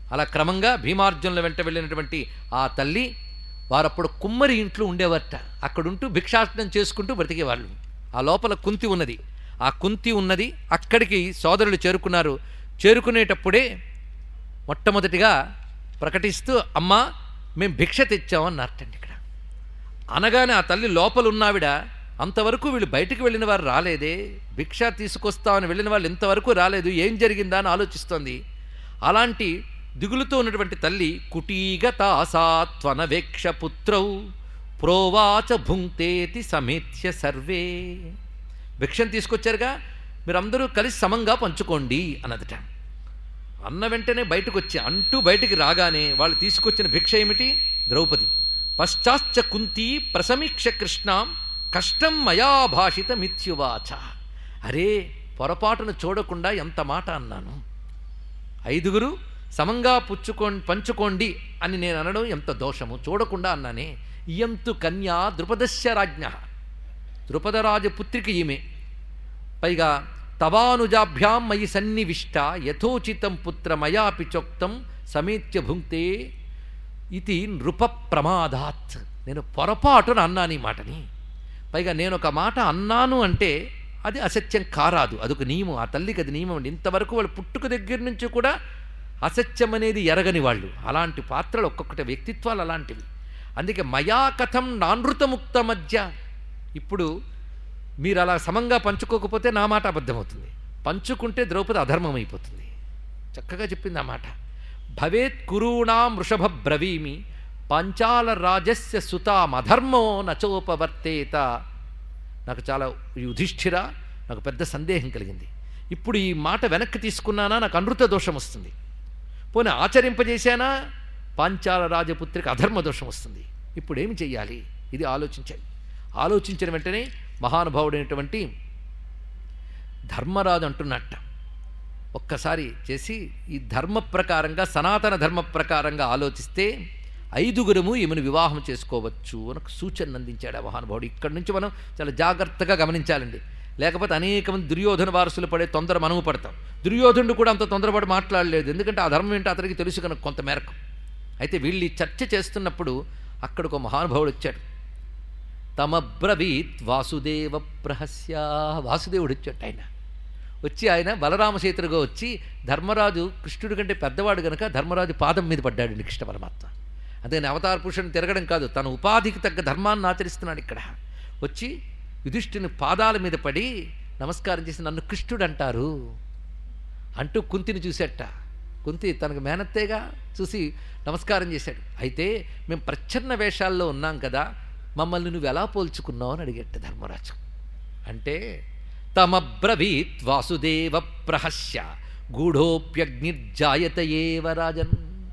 అలా క్రమంగా భీమార్జునుల వెంట వెళ్ళినటువంటి ఆ తల్లి వారప్పుడు కుమ్మరి ఇంట్లో ఉండేవారట అక్కడుంటూ భిక్షాటనం చేసుకుంటూ బ్రతికేవాళ్ళు ఆ లోపల కుంతి ఉన్నది ఆ కుంతి ఉన్నది అక్కడికి సోదరులు చేరుకున్నారు చేరుకునేటప్పుడే మొట్టమొదటిగా ప్రకటిస్తూ అమ్మా మేము భిక్ష తెచ్చామన్నారటండి ఇక్కడ అనగానే ఆ తల్లి లోపల ఉన్నావిడ అంతవరకు వీళ్ళు బయటికి వెళ్ళిన వారు రాలేదే భిక్ష తీసుకొస్తామని వెళ్ళిన వాళ్ళు ఇంతవరకు రాలేదు ఏం జరిగిందా అని ఆలోచిస్తోంది అలాంటి దిగులుతో ఉన్నటువంటి తల్లి కుటీగత సాత్వనవేక్ష పుత్రౌ ప్రోవాచ భుంక్తేతి సమేత్య సర్వే భిక్షను తీసుకొచ్చారుగా మీరందరూ కలిసి సమంగా పంచుకోండి అన్నదట అన్న వెంటనే బయటకు వచ్చి అంటూ బయటికి రాగానే వాళ్ళు తీసుకొచ్చిన భిక్ష ఏమిటి ద్రౌపది పశ్చాశ్చ కుంతి ప్రసమీక్ష కృష్ణాం కష్టం మయా భాషిత మిథ్యువాచ అరే పొరపాటును చూడకుండా ఎంత మాట అన్నాను ఐదుగురు సమంగా పుచ్చుకో పంచుకోండి అని నేను అనడం ఎంత దోషము చూడకుండా అన్నానే ఇయంతు కన్యా ద్రుపదస్య రాజ్ఞ ద్రుపదరాజపుత్రిక ఈమె పైగా తవానుజాభ్యాం మయి సన్నివిష్ట యథోచితం పుత్ర మయాపి చోక్తం సమేత్య భుంక్తే ఇది నృప ప్రమాదాత్ నేను పొరపాటున అన్నాను ఈ మాటని పైగా నేను ఒక మాట అన్నాను అంటే అది అసత్యం కారాదు అదొక నియమం ఆ తల్లికి అది నియమం అండి ఇంతవరకు వాళ్ళు పుట్టుక దగ్గర నుంచి కూడా అసత్యం అనేది ఎరగని వాళ్ళు అలాంటి పాత్రలు ఒక్కొక్కటి వ్యక్తిత్వాలు అలాంటివి అందుకే మయా కథం నానృతముక్త మధ్య ఇప్పుడు మీరు అలా సమంగా పంచుకోకపోతే నా మాట అబద్ధమవుతుంది పంచుకుంటే ద్రౌపది అధర్మం అయిపోతుంది చక్కగా చెప్పింది ఆ మాట భవేత్ కురూణాం వృషభ బ్రవీమి పంచాల రాజస్య సుతామధర్మో నచోపవర్తేత నాకు చాలా యుధిష్ఠిర నాకు పెద్ద సందేహం కలిగింది ఇప్పుడు ఈ మాట వెనక్కి తీసుకున్నానా నాకు అనృత దోషం వస్తుంది పోనీ ఆచరింపజేశానా పాంచాల రాజపుత్రికి అధర్మ దోషం వస్తుంది ఇప్పుడు ఏమి చెయ్యాలి ఇది ఆలోచించాలి ఆలోచించిన వెంటనే మహానుభావుడైనటువంటి ధర్మరాజు అంటున్నట్ట ఒక్కసారి చేసి ఈ ధర్మ ప్రకారంగా సనాతన ధర్మ ప్రకారంగా ఆలోచిస్తే ఐదుగురము ఈమెను వివాహం చేసుకోవచ్చు అని ఒక సూచన అందించాడు ఆ మహానుభావుడు ఇక్కడి నుంచి మనం చాలా జాగ్రత్తగా గమనించాలండి లేకపోతే అనేక మంది దుర్యోధన వారసులు పడే తొందర మనము పడతాం దుర్యోధనుడు కూడా అంత తొందరపడి మాట్లాడలేదు ఎందుకంటే ఆ ధర్మం ఏంటో అతనికి తెలుసు కనుక కొంత మేరకు అయితే వీళ్ళు ఈ చర్చ చేస్తున్నప్పుడు అక్కడికి ఒక మహానుభావుడు వచ్చాడు తమబ్రవీత్ వాసుదేవ ప్రహస్య వాసుదేవుడు వచ్చాడు ఆయన వచ్చి ఆయన బలరామసేతుడుగా వచ్చి ధర్మరాజు కృష్ణుడి కంటే పెద్దవాడు గనక ధర్మరాజు పాదం మీద పడ్డాడు కృష్ణ పరమాత్మ అదే అవతార పురుషుని తిరగడం కాదు తన ఉపాధికి తగ్గ ధర్మాన్ని ఆచరిస్తున్నాడు ఇక్కడ వచ్చి యుధిష్ఠుని పాదాల మీద పడి నమస్కారం చేసి నన్ను కృష్ణుడు అంటారు అంటూ కుంతిని చూసేట కుంతి తనకు మేనత్తేగా చూసి నమస్కారం చేశాడు అయితే మేము ప్రచ్ఛన్న వేషాల్లో ఉన్నాం కదా మమ్మల్ని నువ్వు ఎలా పోల్చుకున్నావు అని అడిగట్ట ధర్మరాజు అంటే తమబ్రవీత్ వాసుదేవ ప్రహస్య గూఢోప్యగ్నిర్జాయత ఏవ రాజన్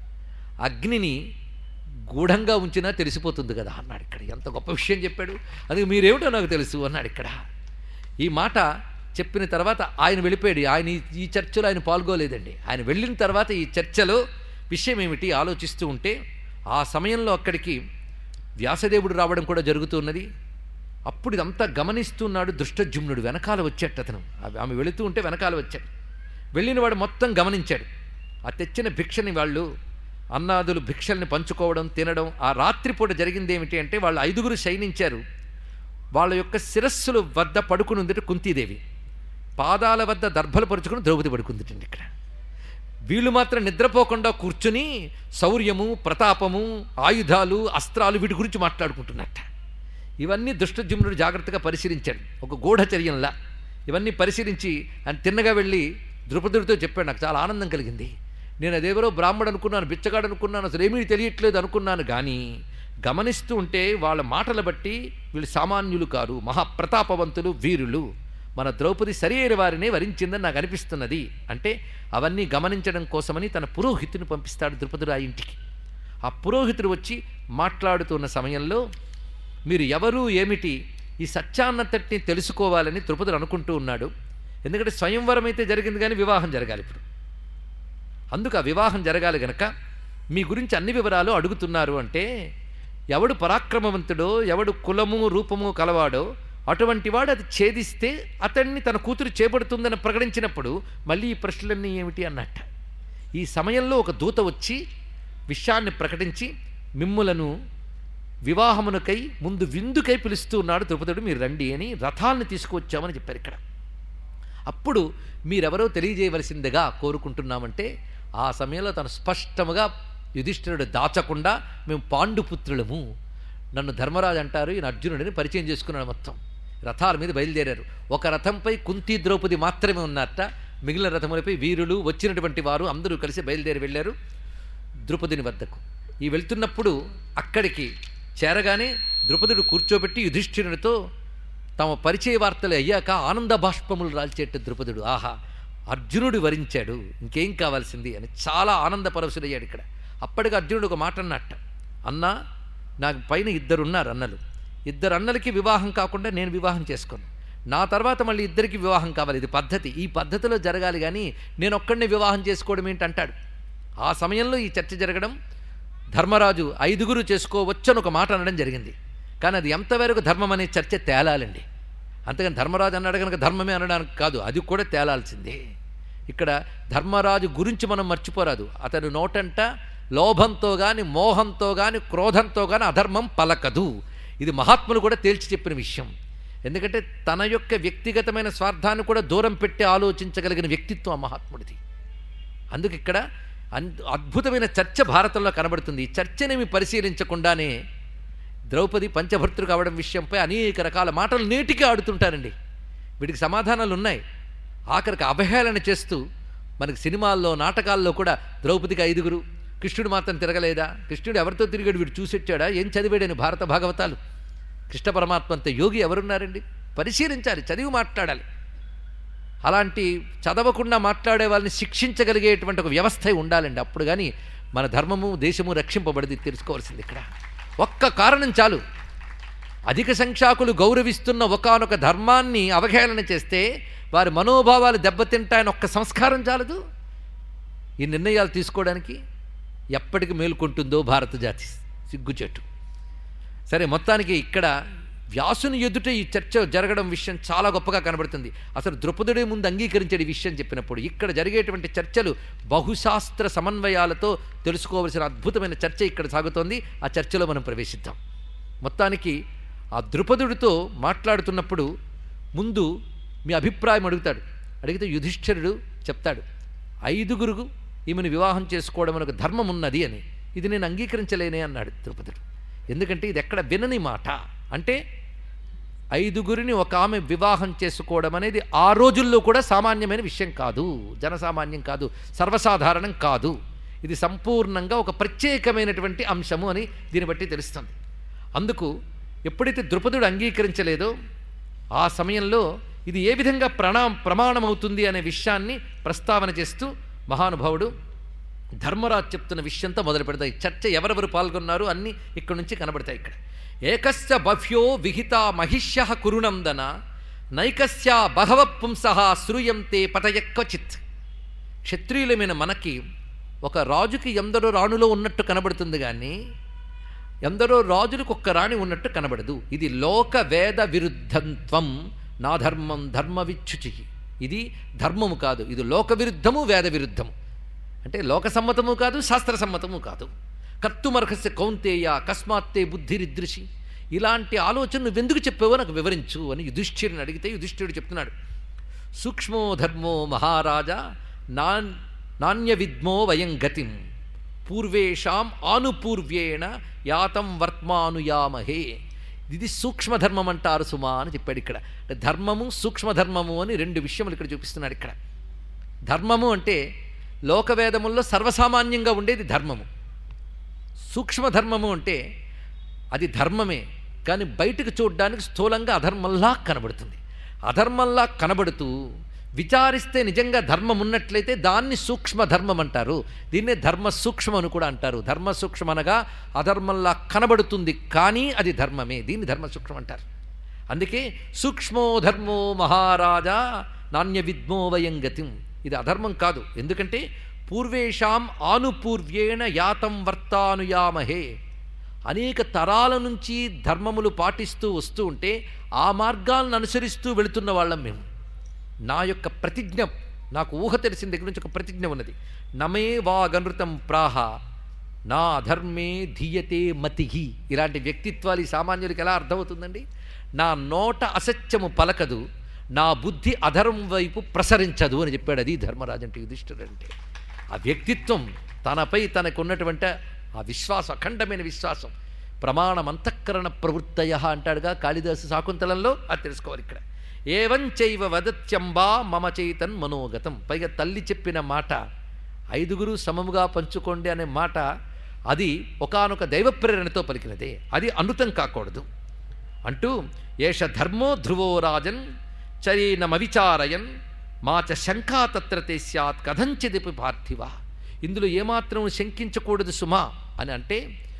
అగ్నిని గూఢంగా ఉంచినా తెలిసిపోతుంది కదా అన్నాడు ఇక్కడ ఎంత గొప్ప విషయం చెప్పాడు అది మీరేమిటో నాకు తెలుసు అన్నాడు ఇక్కడ ఈ మాట చెప్పిన తర్వాత ఆయన వెళ్ళిపోయాడు ఆయన ఈ- ఈ చర్చలో ఆయన పాల్గొలేదండి ఆయన వెళ్ళిన తర్వాత ఈ చర్చలో విషయం ఏమిటి ఆలోచిస్తూ ఉంటే ఆ సమయంలో అక్కడికి వ్యాసదేవుడు రావడం కూడా జరుగుతున్నది అప్పుడు ఇదంతా గమనిస్తున్నాడు దృష్టజుమ్నుడు వెనకాల వచ్చాడు అతను ఆ- ఆమె వెళుతూ ఉంటే వెనకాల వచ్చాడు వెళ్ళిన వాడు మొత్తం గమనించాడు ఆ తెచ్చిన భిక్షని వాళ్ళు అన్నాదులు భిక్షల్ని పంచుకోవడం తినడం ఆ రాత్రిపూట జరిగింది ఏమిటి అంటే వాళ్ళు ఐదుగురు శయనించారు వాళ్ళ యొక్క శిరస్సుల వద్ద పడుకునుందిట కుంతీదేవి పాదాల వద్ద దర్భలు పరుచుకుని ద్రౌపది పడుకుందిటండి ఇక్కడ వీళ్ళు మాత్రం నిద్రపోకుండా కూర్చుని శౌర్యము ప్రతాపము ఆయుధాలు అస్త్రాలు వీటి గురించి మాట్లాడుకుంటున్నట్ట ఇవన్నీ దుష్టజుమ్నుడు జాగ్రత్తగా పరిశీలించాడు ఒక గూఢచర్యంలా ఇవన్నీ పరిశీలించి ఆయన తిన్నగా వెళ్ళి ద్రుపదుడితో చెప్పాడు నాకు చాలా ఆనందం కలిగింది నేను అదేవరో బ్రాహ్మడు అనుకున్నాను బిచ్చగాడు అనుకున్నాను అసలు ఏమీ తెలియట్లేదు అనుకున్నాను కానీ గమనిస్తూ ఉంటే వాళ్ళ మాటల బట్టి వీళ్ళు సామాన్యులు కారు మహాప్రతాపవంతులు వీరులు మన ద్రౌపది సరైన వారినే వరించిందని నాకు అనిపిస్తున్నది అంటే అవన్నీ గమనించడం కోసమని తన పురోహితుని పంపిస్తాడు ద్రుపదుడు ఆ ఇంటికి ఆ పురోహితుడు వచ్చి మాట్లాడుతున్న సమయంలో మీరు ఎవరు ఏమిటి ఈ సత్యాన్నతటిని తెలుసుకోవాలని ద్రుపదుడు అనుకుంటూ ఉన్నాడు ఎందుకంటే స్వయంవరం అయితే జరిగింది కానీ వివాహం జరగాలి ఇప్పుడు అందుకు ఆ వివాహం జరగాలి గనక మీ గురించి అన్ని వివరాలు అడుగుతున్నారు అంటే ఎవడు పరాక్రమవంతుడో ఎవడు కులము రూపము కలవాడో అటువంటి వాడు అది ఛేదిస్తే అతన్ని తన కూతురు చేపడుతుందని ప్రకటించినప్పుడు మళ్ళీ ఈ ప్రశ్నలన్నీ ఏమిటి అన్నట్ట ఈ సమయంలో ఒక దూత వచ్చి విషయాన్ని ప్రకటించి మిమ్ములను వివాహమునకై ముందు విందుకై పిలుస్తూ ఉన్నాడు ద్రుపదుడు మీరు రండి అని రథాలను తీసుకువచ్చామని చెప్పారు ఇక్కడ అప్పుడు మీరెవరో తెలియజేయవలసిందిగా కోరుకుంటున్నామంటే ఆ సమయంలో తను స్పష్టముగా యుధిష్ఠిరుడు దాచకుండా మేము పాండుపుత్రులము నన్ను ధర్మరాజు అంటారు ఈయన అర్జునుడిని పరిచయం చేసుకున్నాడు మొత్తం రథాల మీద బయలుదేరారు ఒక రథంపై కుంతి ద్రౌపది మాత్రమే ఉన్నారట మిగిలిన రథములపై వీరులు వచ్చినటువంటి వారు అందరూ కలిసి బయలుదేరి వెళ్ళారు ద్రుపదుని వద్దకు ఈ వెళ్తున్నప్పుడు అక్కడికి చేరగానే ద్రుపదుడు కూర్చోబెట్టి యుధిష్ఠిరునితో తమ పరిచయ వార్తలు అయ్యాక ఆనంద బాష్పములు రాల్చేట ద్రుపదుడు ఆహా అర్జునుడు వరించాడు ఇంకేం కావాల్సింది అని చాలా ఆనందపరవశుడయ్యాడు ఇక్కడ అప్పటికి అర్జునుడు ఒక మాట అన్నట్ట అన్నా నాకు పైన ఇద్దరు ఉన్నారు అన్నలు ఇద్దరు అన్నలకి వివాహం కాకుండా నేను వివాహం చేసుకోను నా తర్వాత మళ్ళీ ఇద్దరికి వివాహం కావాలి ఇది పద్ధతి ఈ పద్ధతిలో జరగాలి కానీ నేను ఒక్కడిని వివాహం చేసుకోవడం ఏంటి అంటాడు ఆ సమయంలో ఈ చర్చ జరగడం ధర్మరాజు ఐదుగురు చేసుకోవచ్చని ఒక మాట అనడం జరిగింది కానీ అది ఎంతవరకు ధర్మం అనే చర్చ తేలాలండి అంతేగాని ధర్మరాజు అన్నాడు కనుక ధర్మమే అనడానికి కాదు అది కూడా తేలాల్సిందే ఇక్కడ ధర్మరాజు గురించి మనం మర్చిపోరాదు అతను నోటంట లోభంతో గాని మోహంతో గాని క్రోధంతో గాని అధర్మం పలకదు ఇది మహాత్ములు కూడా తేల్చి చెప్పిన విషయం ఎందుకంటే తన యొక్క వ్యక్తిగతమైన స్వార్థాన్ని కూడా దూరం పెట్టి ఆలోచించగలిగిన వ్యక్తిత్వం ఆ మహాత్ముడిది అందుకు ఇక్కడ అన్- అద్భుతమైన చర్చ భారతంలో కనబడుతుంది ఈ చర్చనేమి పరిశీలించకుండానే ద్రౌపది పంచభర్తృ కావడం విషయంపై అనేక రకాల మాటలు నేటికి ఆడుతుంటారండి వీటికి సమాధానాలు ఉన్నాయి ఆఖరికి అవహేళన చేస్తూ మనకి సినిమాల్లో నాటకాల్లో కూడా ద్రౌపదికి ఐదుగురు కృష్ణుడు మాత్రం తిరగలేదా కృష్ణుడు ఎవరితో తిరిగాడు వీడు చూసొచ్చాడా ఏం చదివాడని భారత భాగవతాలు కృష్ణ పరమాత్మ అంత యోగి ఎవరున్నారండి పరిశీలించాలి చదివి మాట్లాడాలి అలాంటి చదవకుండా మాట్లాడే వాళ్ళని శిక్షించగలిగేటువంటి ఒక వ్యవస్థ ఉండాలండి అప్పుడు కానీ మన ధర్మము దేశము రక్షింపబడింది తెలుసుకోవాల్సింది ఇక్కడ ఒక్క కారణం చాలు అధిక సంఖ్యాకులు గౌరవిస్తున్న ఒకానొక ధర్మాన్ని అవహేళన చేస్తే వారి మనోభావాలు దెబ్బతింటాయని ఒక్క సంస్కారం చాలదు ఈ నిర్ణయాలు తీసుకోవడానికి ఎప్పటికి మేల్కొంటుందో భారత జాతి సిగ్గుచెట్టు సరే మొత్తానికి ఇక్కడ వ్యాసుని ఎదుట ఈ చర్చ జరగడం విషయం చాలా గొప్పగా కనబడుతుంది అసలు ద్రుపదుడే ముందు అంగీకరించే విషయం చెప్పినప్పుడు ఇక్కడ జరిగేటువంటి చర్చలు బహుశాస్త్ర సమన్వయాలతో తెలుసుకోవలసిన అద్భుతమైన చర్చ ఇక్కడ సాగుతోంది ఆ చర్చలో మనం ప్రవేశిద్దాం మొత్తానికి ఆ ద్రుపదుడితో మాట్లాడుతున్నప్పుడు ముందు మీ అభిప్రాయం అడుగుతాడు అడిగితే యుధిష్ఠిరుడు చెప్తాడు ఐదుగురు ఈమెను వివాహం చేసుకోవడం ఒక ధర్మం ఉన్నది అని ఇది నేను అంగీకరించలేనే అన్నాడు ద్రుపదుడు ఎందుకంటే ఇది ఎక్కడ వినని మాట అంటే ఐదుగురిని ఒక ఆమె వివాహం చేసుకోవడం అనేది ఆ రోజుల్లో కూడా సామాన్యమైన విషయం కాదు జనసామాన్యం కాదు సర్వసాధారణం కాదు ఇది సంపూర్ణంగా ఒక ప్రత్యేకమైనటువంటి అంశము అని దీన్ని బట్టి తెలుస్తుంది అందుకు ఎప్పుడైతే ద్రుపదుడు అంగీకరించలేదో ఆ సమయంలో ఇది ఏ విధంగా ప్రణా ప్రమాణమవుతుంది అనే విషయాన్ని ప్రస్తావన చేస్తూ మహానుభావుడు ధర్మరాజు చెప్తున్న విషయంతో మొదలు పెడతాయి చర్చ ఎవరెవరు పాల్గొన్నారు అన్నీ ఇక్కడ నుంచి కనబడతాయి ఇక్కడ ఏకశ్చ బహ్యో విహిత మహిష్య కురునందన నైకస్య బహవ పుంస శ్రూయంతే పతయక్వచిత్ క్షత్రియులమైన మనకి ఒక రాజుకి ఎందరో రాణులో ఉన్నట్టు కనబడుతుంది కానీ ఎందరో రాజులకు ఒక్క రాణి ఉన్నట్టు కనబడదు ఇది లోక వేద విరుద్ధంత్వం నా ధర్మం ధర్మ విచ్యుచి ఇది ధర్మము కాదు ఇది లోక విరుద్ధము వేద విరుద్ధము అంటే లోక సమ్మతము కాదు శాస్త్ర సమ్మతము కాదు కర్తుమర్హస్య కౌంతేయ అకస్మాత్తే బుద్ధిరిదృశి ఇలాంటి ఆలోచన నువ్వెందుకు చెప్పావో నాకు వివరించు అని యుధిష్ఠిరుని అడిగితే యుధిష్ఠిరుడు చెప్తున్నాడు సూక్ష్మో ధర్మో మహారాజా నాన్ నాణ్య విద్మో వయం గతిం పూర్వేషాం ఆనుపూర్వ్యేణ యాతం వర్త్మానుయామహే ఇది సూక్ష్మధర్మం అంటారు సుమా అని చెప్పాడు ఇక్కడ అంటే ధర్మము సూక్ష్మధర్మము అని రెండు విషయములు ఇక్కడ చూపిస్తున్నాడు ఇక్కడ ధర్మము అంటే లోకవేదముల్లో సర్వసామాన్యంగా ఉండేది ధర్మము సూక్ష్మధర్మము అంటే అది ధర్మమే కానీ బయటకు చూడడానికి స్థూలంగా అధర్మంలా కనబడుతుంది అధర్మంలా కనబడుతూ విచారిస్తే నిజంగా ధర్మం ఉన్నట్లయితే దాన్ని సూక్ష్మ ధర్మం అంటారు దీన్నే ధర్మ సూక్ష్మం అని కూడా అంటారు ధర్మ సూక్ష్మం అనగా అధర్మంలా కనబడుతుంది కానీ అది ధర్మమే దీన్ని ధర్మ సూక్ష్మం అంటారు అందుకే సూక్ష్మో ధర్మో మహారాజా నాణ్య విద్మో వయం గతిం ఇది అధర్మం కాదు ఎందుకంటే పూర్వేషాం ఆనుపూర్వ్యేణ యాతం వర్తానుయామహే అనేక తరాల నుంచి ధర్మములు పాటిస్తూ వస్తూ ఉంటే ఆ మార్గాలను అనుసరిస్తూ వెళుతున్న వాళ్ళం మేము నా యొక్క ప్రతిజ్ఞ నాకు ఊహ తెలిసిన దగ్గర నుంచి ఒక ప్రతిజ్ఞ ఉన్నది నమే వాగనృతం ప్రాహ నా అధర్మే ధీయతే మతిహి ఇలాంటి వ్యక్తిత్వాలు ఈ సామాన్యుడికి ఎలా అర్థమవుతుందండి నా నోట అసత్యము పలకదు నా బుద్ధి అధర్మం వైపు ప్రసరించదు అని చెప్పాడు అది ధర్మరాజు అంటే యుధిష్ఠుడు అంటే ఆ వ్యక్తిత్వం తనపై తనకున్నటువంటి ఆ విశ్వాసం అఖండమైన విశ్వాసం ప్రమాణం అంతఃకరణ ప్రవృత్తయ అంటాడుగా కాళిదాసు శాకుంతలంలో అది తెలుసుకోవాలి ఇక్కడ ఏవంచైవ వదత్యంబా మమ చైతన్ మనోగతం పైగా తల్లి చెప్పిన మాట ఐదుగురు సమముగా పంచుకోండి అనే మాట అది ఒకానొక దైవ ప్రేరణతో పలికినదే అది అనృతం కాకూడదు అంటూ ఏష ధర్మో ధ్రువో రాజన్ చరీనమవిచారయన్ మాచ శంకా తత్ర తే స్యాత్ కథంచిదిపి పార్థివ ఇందులో ఏమాత్రం శంకించకూడదు సుమా అని అంటే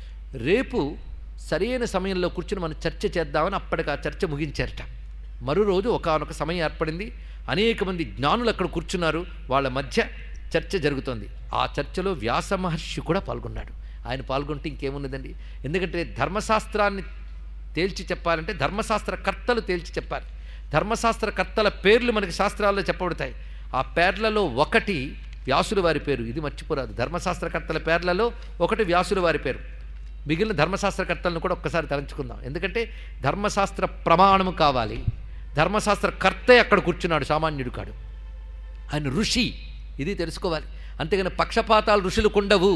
రేపు సరైన సమయంలో కూర్చుని మనం చర్చ చేద్దామని అప్పటికి ఆ చర్చ ముగించారట మరో రోజు ఒకనొక సమయం ఏర్పడింది అనేక మంది జ్ఞానులు అక్కడ కూర్చున్నారు వాళ్ళ మధ్య చర్చ జరుగుతోంది ఆ చర్చలో వ్యాస మహర్షి కూడా పాల్గొన్నాడు ఆయన పాల్గొంటే ఇంకేమున్నదండి ఎందుకంటే ధర్మశాస్త్రాన్ని తేల్చి చెప్పాలంటే ధర్మశాస్త్ర కర్తలు తేల్చి చెప్పాలి ధర్మశాస్త్ర కర్తల పేర్లు మనకి శాస్త్రాల్లో చెప్పబడతాయి ఆ పేర్లలో ఒకటి వ్యాసుల వారి పేరు ఇది మర్చిపోరాదు ధర్మశాస్త్రకర్తల పేర్లలో ఒకటి వ్యాసుల వారి పేరు మిగిలిన ధర్మశాస్త్రకర్తలను కూడా ఒక్కసారి తలంచుకుందాం ఎందుకంటే ధర్మశాస్త్ర ప్రమాణము కావాలి ధర్మశాస్త్ర కర్తే అక్కడ కూర్చున్నాడు సామాన్యుడు కాడు ఆయన ఋషి ఇది తెలుసుకోవాలి అంతేగాని పక్షపాతాలు ఋషులకు ఉండవు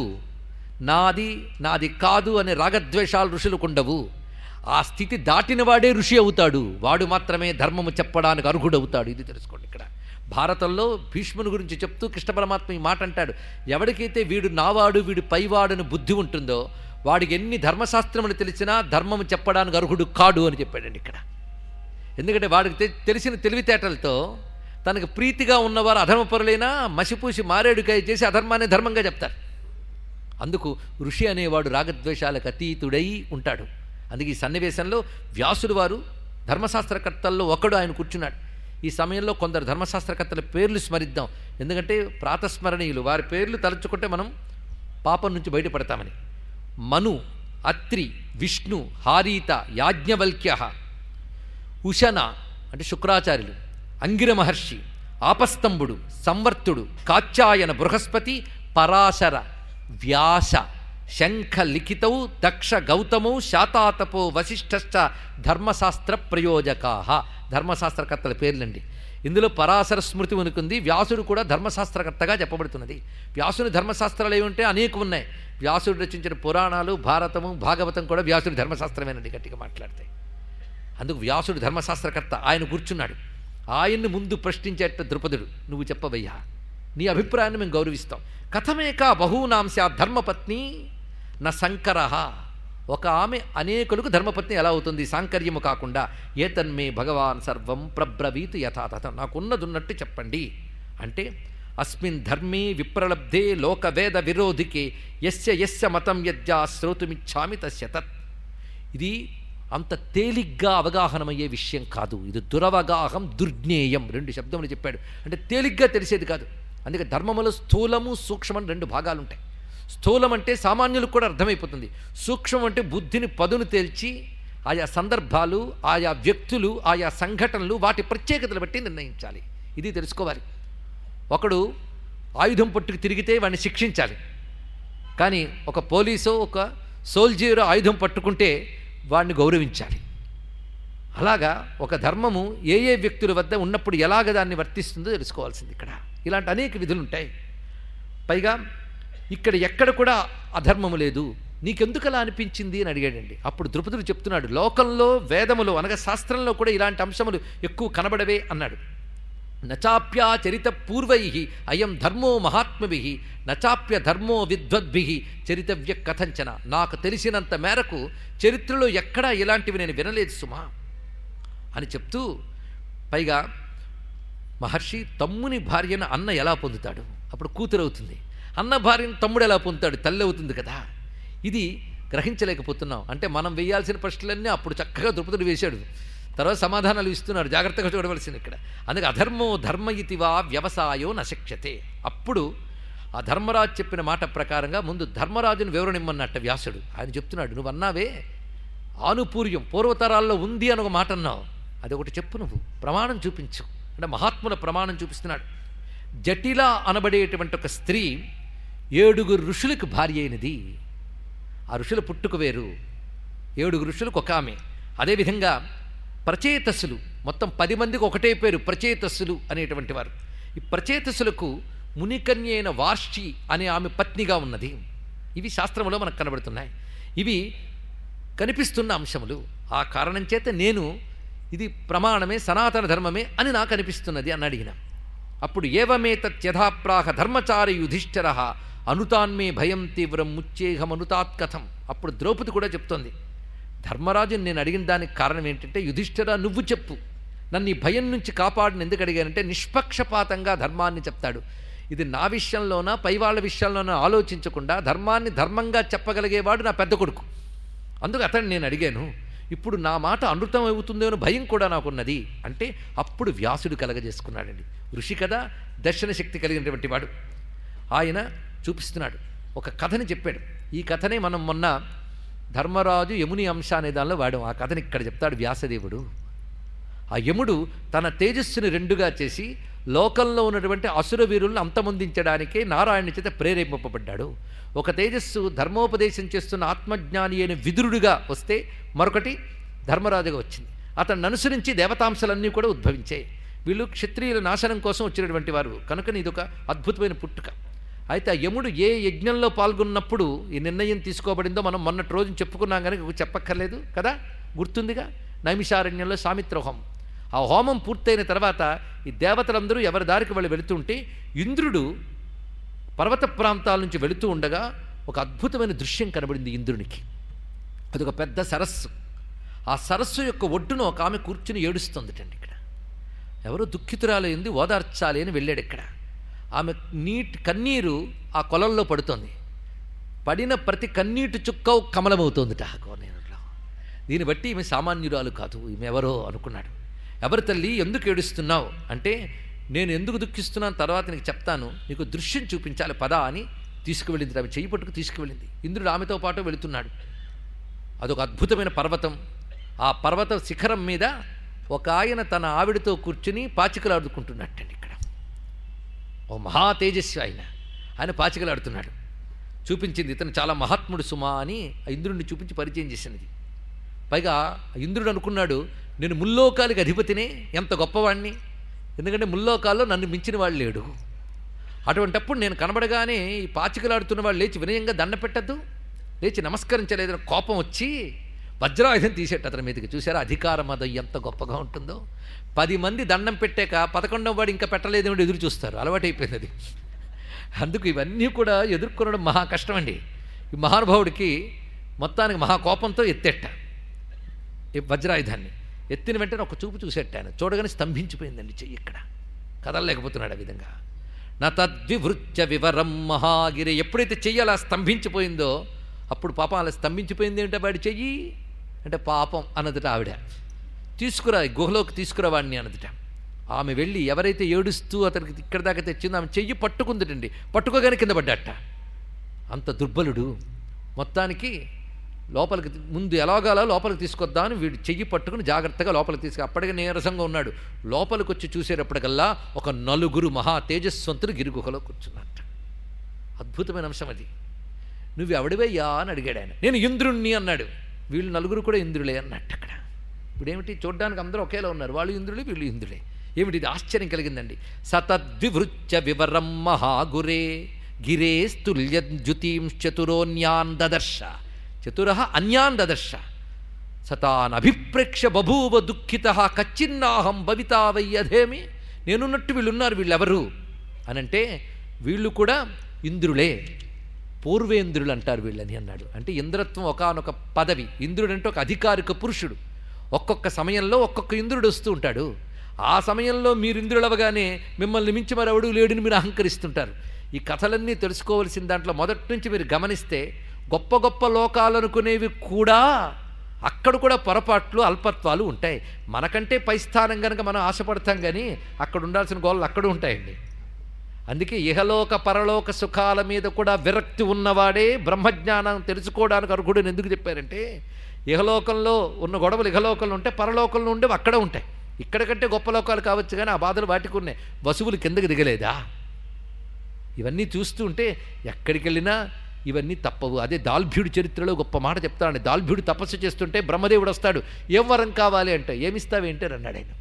నాది నాది కాదు అనే రాగద్వేషాలు ఋషులకు ఉండవు ఆ స్థితి దాటిన వాడే ఋషి అవుతాడు వాడు మాత్రమే ధర్మము చెప్పడానికి అర్హుడవుతాడు ఇది తెలుసుకోండి ఇక్కడ భారతంలో భీష్ముని గురించి చెప్తూ కృష్ణ పరమాత్మ ఈ మాట అంటాడు ఎవరికైతే వీడు నావాడు వీడు పైవాడని బుద్ధి ఉంటుందో వాడికి ఎన్ని ధర్మశాస్త్రములు తెలిసినా ధర్మము చెప్పడానికి అర్హుడు కాడు అని చెప్పాడండి ఇక్కడ ఎందుకంటే వాడికి తె- తెలిసిన తెలివితేటలతో తనకు ప్రీతిగా ఉన్నవారు అధర్మపరులైనా మసిపూసి మారేడుకాయ చేసి అధర్మాన్ని ధర్మంగా చెప్తారు అందుకు ఋషి అనేవాడు రాగద్వేషాలకు అతీతుడై ఉంటాడు అందుకే ఈ సన్నివేశంలో వ్యాసుడు వారు ధర్మశాస్త్రకర్తల్లో ఒకడు ఆయన కూర్చున్నాడు ఈ సమయంలో కొందరు ధర్మశాస్త్రకర్తల పేర్లు స్మరిద్దాం ఎందుకంటే ప్రాతస్మరణీయులు వారి పేర్లు తలుచుకుంటే మనం పాపం నుంచి బయటపడతామని మను అత్రి విష్ణు హారీత యాజ్ఞవల్క్య ఉశన అంటే శుక్రాచార్యులు అంగిర మహర్షి ఆపస్తంభుడు సంవర్తుడు కాత్యాయన బృహస్పతి పరాశర వ్యాస శంఖ లిఖితౌ దక్ష గౌతమౌ శాతాతపో వశిష్ఠశ్చ ధర్మశాస్త్ర ప్రయోజకా ధర్మశాస్త్రకర్తల పేర్లండి ఇందులో పరాశర స్మృతి ఉనుకుంది వ్యాసుడు కూడా ధర్మశాస్త్రకర్తగా చెప్పబడుతున్నది వ్యాసుని ధర్మశాస్త్రాలు ఏముంటే అనేకం ఉన్నాయి వ్యాసుడు రచించిన పురాణాలు భారతము భాగవతం కూడా వ్యాసుడి ధర్మశాస్త్రమేనండి గట్టిగా మాట్లాడతాయి అందుకు వ్యాసుడు ధర్మశాస్త్రకర్త ఆయన కూర్చున్నాడు ఆయన్ని ముందు ప్రశ్నించేట ద్రుపదుడు నువ్వు చెప్పవయ్యా నీ అభిప్రాయాన్ని మేము గౌరవిస్తాం కథమేక బహూనాం స్యాత్ ధర్మపత్ని నా సంకర ఒక ఆమె అనేకులకు ధర్మపత్ని ఎలా అవుతుంది సాంకర్యము కాకుండా ఏతన్మే భగవాన్ సర్వం ప్రబ్రవీతు యథాతథం నాకున్నదున్నట్టు చెప్పండి అంటే అస్మిన్ ధర్మే విప్రలబ్ధే లోకవేద విరోధికే యస్య యస్య మతం యజ్జా శ్రోతుమిచ్చామి తస్య తత్ ఇది అంత తేలిగ్గా అవగాహనమయ్యే విషయం కాదు ఇది దురవగాహం దుర్జ్ఞేయం రెండు శబ్దములు చెప్పాడు అంటే తేలిగ్గా తెలిసేది కాదు అందుకే ధర్మములో స్థూలము సూక్ష్మం రెండు భాగాలు ఉంటాయి స్థూలం అంటే సామాన్యులకు కూడా అర్థమైపోతుంది సూక్ష్మం అంటే బుద్ధిని పదును తేల్చి ఆయా సందర్భాలు ఆయా వ్యక్తులు ఆయా సంఘటనలు వాటి ప్రత్యేకతలు బట్టి నిర్ణయించాలి ఇది తెలుసుకోవాలి ఒకడు ఆయుధం పట్టుకు తిరిగితే వాడిని శిక్షించాలి కానీ ఒక పోలీసో ఒక సోల్జర్ ఆయుధం పట్టుకుంటే వాడిని గౌరవించాలి అలాగా ఒక ధర్మము ఏ ఏ వ్యక్తుల వద్ద ఉన్నప్పుడు ఎలాగ దాన్ని వర్తిస్తుందో తెలుసుకోవాల్సింది ఇక్కడ ఇలాంటి అనేక విధులు ఉంటాయి పైగా ఇక్కడ ఎక్కడ కూడా అధర్మము లేదు నీకెందుకు అలా అనిపించింది అని అడిగాడండి అప్పుడు ద్రుపదుడు చెప్తున్నాడు లోకంలో వేదములో అనగా శాస్త్రంలో కూడా ఇలాంటి అంశములు ఎక్కువ కనబడవే అన్నాడు నచాప్యాచరిత పూర్వై అయం ధర్మో మహాత్మభి నచాప్య ధర్మో విద్వద్భి చరితవ్య కథంచన నాకు తెలిసినంత మేరకు చరిత్రలో ఎక్కడా ఇలాంటివి నేను వినలేదు సుమా అని చెప్తూ పైగా మహర్షి తమ్ముని భార్యను అన్న ఎలా పొందుతాడు అప్పుడు కూతురు అవుతుంది అన్న భార్యను తమ్ముడు ఎలా పొందుతాడు తల్లి అవుతుంది కదా ఇది గ్రహించలేకపోతున్నాం అంటే మనం వేయాల్సిన ప్రశ్నలన్నీ అప్పుడు చక్కగా ద్రుపదుడు వేశాడు తర్వాత సమాధానాలు ఇస్తున్నాడు జాగ్రత్తగా చూడవలసింది ఇక్కడ అందుకే అధర్మో ధర్మ ఇతివా వ్యవసాయో నశక్ష్యతే అప్పుడు ఆ ధర్మరాజు చెప్పిన మాట ప్రకారంగా ముందు ధర్మరాజును వివరణ ఇమ్మన్నట్ట వ్యాసుడు ఆయన చెప్తున్నాడు నువ్వు అన్నావే ఆనుపూర్యం పూర్వతరాల్లో ఉంది అని ఒక మాట అన్నావు అది ఒకటి చెప్పు నువ్వు ప్రమాణం చూపించు అంటే మహాత్ముల ప్రమాణం చూపిస్తున్నాడు జటిల అనబడేటువంటి ఒక స్త్రీ ఏడుగురు ఋషులకు భార్య అయినది ఆ ఋషుల పుట్టుక వేరు ఏడుగురు ఋషులకు ఒక ఆమె అదేవిధంగా ప్రచేతస్సులు మొత్తం పది మందికి ఒకటే పేరు ప్రచేతస్సులు అనేటువంటి వారు ఈ ప్రచేతస్సులకు మునికన్య అయిన వార్షి అనే ఆమె పత్నిగా ఉన్నది ఇవి శాస్త్రంలో మనకు కనబడుతున్నాయి ఇవి కనిపిస్తున్న అంశములు ఆ కారణం చేత నేను ఇది ప్రమాణమే సనాతన ధర్మమే అని నాకు అనిపిస్తున్నది అని అడిగిన అప్పుడు ఏవమే తథ్యథాప్రాహ ధర్మచారి యుధిష్ఠర అనుతాన్మే భయం తీవ్రం ముచ్చేహమనుతాత్ కథం అప్పుడు ద్రౌపది కూడా చెప్తోంది ధర్మరాజుని నేను అడిగిన దానికి కారణం ఏంటంటే యుధిష్ఠిర నువ్వు చెప్పు నన్ను ఈ భయం నుంచి కాపాడిన ఎందుకు అడిగానంటే నిష్పక్షపాతంగా ధర్మాన్ని చెప్తాడు ఇది నా విషయంలోనా పై వాళ్ళ విషయంలోనా ఆలోచించకుండా ధర్మాన్ని ధర్మంగా చెప్పగలిగేవాడు నా పెద్ద కొడుకు అందుకు అతన్ని నేను అడిగాను ఇప్పుడు నా మాట అనృతం అవుతుందో అని భయం కూడా నాకున్నది అంటే అప్పుడు వ్యాసుడు కలగజేసుకున్నాడండి ఋషి కదా దర్శన శక్తి కలిగినటువంటి వాడు ఆయన చూపిస్తున్నాడు ఒక కథని చెప్పాడు ఈ కథనే మనం మొన్న ధర్మరాజు యముని అంశ అనే దానిలో వాడాం ఆ కథని ఇక్కడ చెప్తాడు వ్యాసదేవుడు ఆ యముడు తన తేజస్సుని రెండుగా చేసి లోకంలో ఉన్నటువంటి అసుర వీరులను అంతమొందించడానికే నారాయణ చేత ప్రేరేపింపబడ్డాడు ఒక తేజస్సు ధర్మోపదేశం చేస్తున్న ఆత్మజ్ఞాని అయిన విదురుడుగా వస్తే మరొకటి ధర్మరాజుగా వచ్చింది అతన్ని అనుసరించి దేవతాంశాలన్నీ కూడా ఉద్భవించాయి వీళ్ళు క్షత్రియుల నాశనం కోసం వచ్చినటువంటి వారు కనుక ఇదొక అద్భుతమైన పుట్టుక అయితే ఆ యముడు ఏ యజ్ఞంలో పాల్గొన్నప్పుడు ఈ నిర్ణయం తీసుకోబడిందో మనం మొన్నటి రోజున చెప్పుకున్నాం కనుక చెప్పక్కర్లేదు కదా గుర్తుందిగా నైమిషారణ్యంలో సామిత్ర హోమం ఆ హోమం పూర్తయిన తర్వాత ఈ దేవతలందరూ ఎవరి దారికి వాళ్ళు వెళుతుంటే ఇంద్రుడు పర్వత ప్రాంతాల నుంచి వెళుతూ ఉండగా ఒక అద్భుతమైన దృశ్యం కనబడింది ఇంద్రునికి అదొక పెద్ద సరస్సు ఆ సరస్సు యొక్క ఒడ్డున ఒక ఆమె కూర్చుని ఏడుస్తుందిటండి ఇక్కడ ఎవరో దుఃఖితురాలైంది ఓదార్చాలి అని వెళ్ళాడు ఇక్కడ ఆమె నీటి కన్నీరు ఆ కొలంలో పడుతోంది పడిన ప్రతి కన్నీటి చుక్క కమలమవుతోందిట ఆ కోనేరులో దీన్ని బట్టి ఈమె సామాన్యురాలు కాదు ఈమె ఎవరో అనుకున్నాడు ఎవరి తల్లి ఎందుకు ఏడుస్తున్నావు అంటే నేను ఎందుకు దుఃఖిస్తున్నాను తర్వాత నీకు చెప్తాను నీకు దృశ్యం చూపించాలి పదా అని తీసుకువెళ్ళింది ఆమె చెయ్యి పట్టుకు తీసుకువెళ్ళింది ఇంద్రుడు ఆమెతో పాటు వెళుతున్నాడు అదొక అద్భుతమైన పర్వతం ఆ పర్వత శిఖరం మీద ఒక ఆయన తన ఆవిడతో కూర్చుని పాచికలాడుకుంటున్నట్టండి ఇక్కడ ఓ మహా తేజస్వి ఆయన ఆయన పాచికలాడుతున్నాడు చూపించింది ఇతను చాలా మహాత్ముడు సుమా అని ఆ ఇంద్రుడిని చూపించి పరిచయం చేసినది పైగా ఆ ఇంద్రుడు అనుకున్నాడు నేను ముల్లోకాలకి అధిపతినే ఎంత గొప్పవాణ్ణి ఎందుకంటే ముల్లోకాల్లో నన్ను మించిన వాడు లేడు అటువంటప్పుడు నేను కనబడగానే ఈ పాచికలాడుతున్న వాళ్ళు లేచి వినయంగా దండ పెట్టద్దు లేచి నమస్కరించలేదని కోపం వచ్చి వజ్రాయుధం తీసేట అతని మీదకి చూసారా అధికారం అది ఎంత గొప్పగా ఉంటుందో పది మంది దండం పెట్టాక పదకొండవ వాడు ఇంకా పెట్టలేదేమిటి ఎదురు చూస్తారు అలవాటైపోయింది అది అందుకు ఇవన్నీ కూడా ఎదుర్కొనడం మహా కష్టం అండి ఈ మహానుభావుడికి మొత్తానికి మహా కోపంతో ఎత్తెట్ట ఈ వజ్రాయుధాన్ని ఎత్తిన వెంటనే ఒక చూపు చూసెట్టాను చూడగానే స్తంభించిపోయిందండి చెయ్యి ఇక్కడ కదలలేకపోతున్నాడు ఆ విధంగా నా తద్వివృత్య వివరం మహాగిరి ఎప్పుడైతే చెయ్యి అలా స్తంభించిపోయిందో అప్పుడు పాపం అలా స్తంభించిపోయింది ఏంటో వాడి చెయ్యి అంటే పాపం అన్నదట ఆవిడ తీసుకురా ఈ గుహలోకి తీసుకురా వాడిని అన్నదట ఆమె వెళ్ళి ఎవరైతే ఏడుస్తూ అతనికి ఇక్కడ దాకా తెచ్చిందో ఆమె చెయ్యి పట్టుకుందటండి పట్టుకోగానే కింద పడ్డట అంత దుర్బలుడు మొత్తానికి లోపలికి తీ- ముందు ఎలాగాలో లోపలికి తీసుకొద్దామని వీడు చెయ్యి పట్టుకుని జాగ్రత్తగా లోపలికి తీసుకు అప్పటికే నీరసంగా ఉన్నాడు లోపలికి వచ్చి చూసేటప్పటికల్లా ఒక నలుగురు మహా తేజస్వంతులు గిరిగుహలో కూర్చున్నట్ట అద్భుతమైన అంశం అది నువ్వు ఎవడివయ్యా అని అడిగాడు ఆయన నేను ఇంద్రుణ్ణి అన్నాడు వీళ్ళు నలుగురు కూడా ఇంద్రులే అన్నట్టు అక్కడ ఇప్పుడేమిటి చూడ్డానికి అందరూ ఒకేలా ఉన్నారు వాళ్ళు ఇంద్రులే వీళ్ళు ఇంద్రులే ఏమిటి ఇది ఆశ్చర్యం కలిగిందండి సతద్వివృత్య వివరం మహాగురే గిరే స్తుల్యద్యుతీం చతురోన్యాన్ దదర్శ చతుర అన్యాన్ దదర్శ సతాన్ అభిప్రేక్ష బభూవ దుఃఖిత కచ్చిన్నాహం భవితా వయ్యధేమి నేనున్నట్టు వీళ్ళున్నారు వీళ్ళెవరు అనంటే వీళ్ళు కూడా ఇంద్రులే పూర్వేంద్రులు అంటారు వీళ్ళని అన్నాడు అంటే ఇంద్రత్వం ఒకానొక పదవి ఇంద్రుడు అంటే ఒక అధికారిక పురుషుడు ఒక్కొక్క సమయంలో ఒక్కొక్క ఇంద్రుడు వస్తూ ఉంటాడు ఆ సమయంలో మీరు ఇంద్రులు అవగానే మిమ్మల్ని మించి మరెవడు లేడుని మీరు అహంకరిస్తుంటారు ఈ కథలన్నీ తెలుసుకోవలసిన దాంట్లో మొదటి నుంచి మీరు గమనిస్తే గొప్ప గొప్ప లోకాలనుకునేవి కూడా అక్కడ కూడా పొరపాట్లు అల్పత్వాలు ఉంటాయి మనకంటే పై స్థానం కనుక మనం ఆశపడతాం కానీ అక్కడ ఉండాల్సిన గోళ్ళు అక్కడ ఉంటాయండి అందుకే ఇహలోక పరలోక సుఖాల మీద కూడా విరక్తి ఉన్నవాడే బ్రహ్మజ్ఞానం తెలుసుకోవడానికి అర్హుడని ఎందుకు చెప్పారంటే ఇహలోకంలో ఉన్న గొడవలు ఇహలోకంలో ఉంటే పరలోకంలో ఉండేవి అక్కడ ఉంటాయి ఇక్కడ కంటే గొప్ప లోకాలు కావచ్చు కానీ ఆ బాధలు వాటికి ఉన్నాయి వసువులు కిందకి దిగలేదా ఇవన్నీ చూస్తూ ఉంటే ఎక్కడికి వెళ్ళినా ఇవన్నీ తప్పవు అదే దాల్భ్యుడి చరిత్రలో గొప్ప మాట చెప్తాడు దాల్భ్యుడు తపస్సు చేస్తుంటే బ్రహ్మదేవుడు వస్తాడు ఏం వరం కావాలి అంటే ఏమిస్తావేంటి అని అన్నాడు ఆయన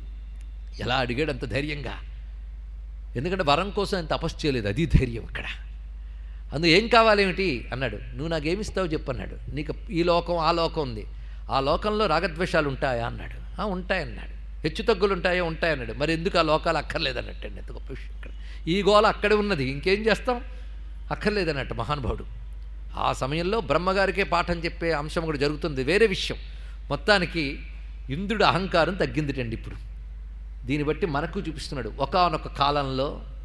ఎలా అడిగాడు అంత ధైర్యంగా ఎందుకంటే వరం కోసం ఆయన తపస్సు చేయలేదు అది ధైర్యం ఇక్కడ అందు ఏం కావాలేమిటి అన్నాడు నువ్వు నాకేమిస్తావు చెప్పన్నాడు నీకు ఈ లోకం ఆ లోకం ఉంది ఆ లోకంలో రాగద్వేషాలు ఉంటాయా అన్నాడు "ఆ, ఉంటాయన్నాడు హెచ్చు తగ్గులు ఉంటాయో ఉంటాయన్నాడు మరి ఎందుకు ఆ లోకాలు అక్కర్లేదన్నట్టు అండి ఎంత గొప్ప విషయం ఇక్కడ ఈ గోల అక్కడే ఉన్నది ఇంకేం చేస్తాం అక్కర్లేదన్నట్టు మహానుభావుడు ఆ సమయంలో బ్రహ్మగారికే పాఠం చెప్పే అంశం కూడా జరుగుతుంది వేరే విషయం మొత్తానికి ఇంద్రుడి అహంకారం తగ్గిందిటండి ఇప్పుడు దీన్ని బట్టి మనకు చూపిస్తున్నాడు ఒకానొక కాలంలో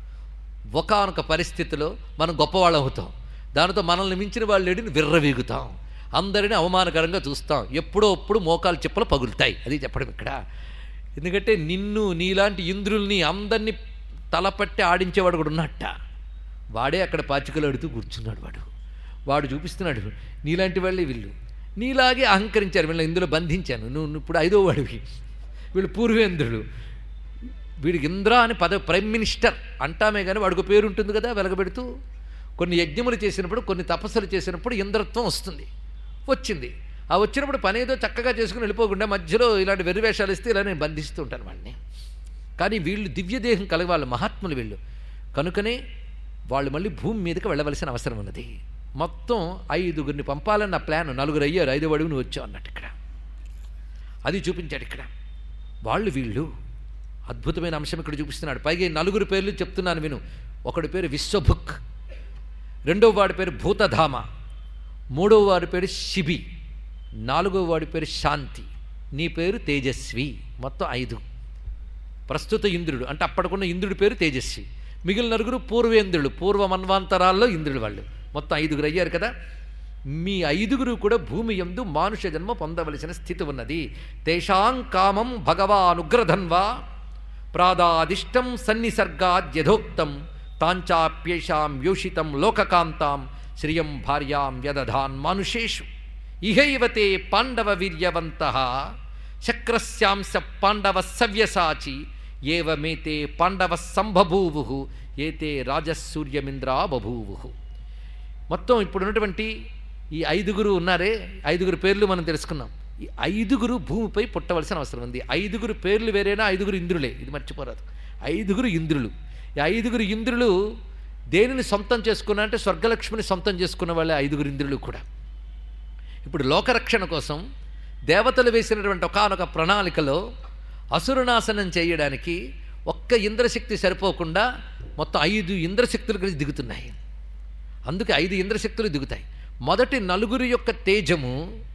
ఒకానొక పరిస్థితిలో మనం గొప్పవాళ్ళం అవుతాం దానితో మనల్ని మించిన వాళ్ళు లేడిని విర్రవీగుతాం అందరిని అవమానకరంగా చూస్తాం ఎప్పుడో అప్పుడు మోకాలు చెప్పులు పగులుతాయి అది చెప్పడం ఇక్కడ ఎందుకంటే నిన్ను నీలాంటి ఇంద్రుల్ని అందరినీ తలపట్టి ఆడించేవాడు కూడా ఉన్నట్ట వాడే అక్కడ పాచికలు అడుతూ కూర్చున్నాడు వాడు వాడు చూపిస్తున్నాడు నీలాంటి వాళ్ళే వీళ్ళు నీలాగే అహంకరించారు వీళ్ళని ఇందులో బంధించాను నువ్వు నువ్వు ఇప్పుడు ఐదో వాడివి వీళ్ళు పూర్వేంద్రుడు వీడికి ఇంద్ర అని పద ప్రైమ్ మినిస్టర్ అంటామే కానీ వాడికి ఒక పేరు ఉంటుంది కదా వెలగబెడుతూ కొన్ని యజ్ఞములు చేసినప్పుడు కొన్ని తపస్సులు చేసినప్పుడు ఇంద్రత్వం వస్తుంది వచ్చింది ఆ వచ్చినప్పుడు పని ఏదో చక్కగా చేసుకుని వెళ్ళిపోకుండా మధ్యలో ఇలాంటి వెర్రివేషాలు ఇస్తే ఇలా నేను బంధిస్తూ ఉంటాను వాడిని కానీ వీళ్ళు దివ్యదేహం కలిగి వాళ్ళు మహాత్ములు వీళ్ళు కనుకనే వాళ్ళు మళ్ళీ భూమి మీదకి వెళ్ళవలసిన అవసరం ఉన్నది మొత్తం ఐదుగురిని పంపాలన్న ప్లాన్ నలుగురు అయ్యారు ఐదు అడుగు నువ్వు వచ్చావు అన్నట్టు ఇక్కడ అది చూపించాడు ఇక్కడ వాళ్ళు వీళ్ళు అద్భుతమైన అంశం ఇక్కడ చూపిస్తున్నాడు పైగా ఈ నలుగురు పేర్లు చెప్తున్నాను విను ఒకడి పేరు విశ్వభుక్ రెండవ వాడి పేరు భూతధామ మూడవ వాడి పేరు శిబి నాలుగవ వాడి పేరు శాంతి నీ పేరు తేజస్వి మొత్తం ఐదు ప్రస్తుత ఇంద్రుడు అంటే అప్పటికున్న ఇంద్రుడి పేరు తేజస్వి మిగిలిన నలుగురు పూర్వేంద్రుడు పూర్వ మన్వాంతరాల్లో ఇంద్రుడు వాళ్ళు మొత్తం ఐదుగురు అయ్యారు కదా మీ ఐదుగురు కూడా భూమి యందు మానుష జన్మ పొందవలసిన స్థితి ఉన్నది తేషాం కామం భగవానుగ్రధన్వా ప్రాదాదిష్టం సన్నిసర్గాద్యథోక్తం తాంచాప్యేషాం యోషితం లోకకాంతాం శ్రియం భార్యాం వ్యదధాన్ మానుషేషు ఇహైవతే పాండవ వీర్యవంత శక్రస్యాంశ పాండవ సవ్యసాచి ఏవమేతే పాండవ సంబభూవు ఏతే రాజసూర్యమింద్రా బభూవు మొత్తం ఇప్పుడు ఉన్నటువంటి ఈ ఐదుగురు ఉన్నారే ఐదుగురు పేర్లు మనం తెలుసుకున్నాం ఈ ఐదుగురు భూమిపై పుట్టవలసిన అవసరం ఉంది ఐదుగురు పేర్లు వేరేనా ఐదుగురు ఇంద్రులే ఇది మర్చిపోరాదు ఐదుగురు ఇంద్రులు ఈ ఐదుగురు ఇంద్రులు దేనిని సొంతం చేసుకున్నా అంటే స్వర్గలక్ష్మిని సొంతం చేసుకున్న వాళ్ళే ఐదుగురు ఇంద్రులు కూడా ఇప్పుడు లోకరక్షణ కోసం దేవతలు వేసినటువంటి ఒకానొక ప్రణాళికలో అసురనాశనం చేయడానికి ఒక్క ఇంద్రశక్తి సరిపోకుండా మొత్తం ఐదు ఇంద్రశక్తులు కలిసి దిగుతున్నాయి అందుకే ఐదు ఇంద్రశక్తులు దిగుతాయి మొదటి నలుగురి యొక్క తేజము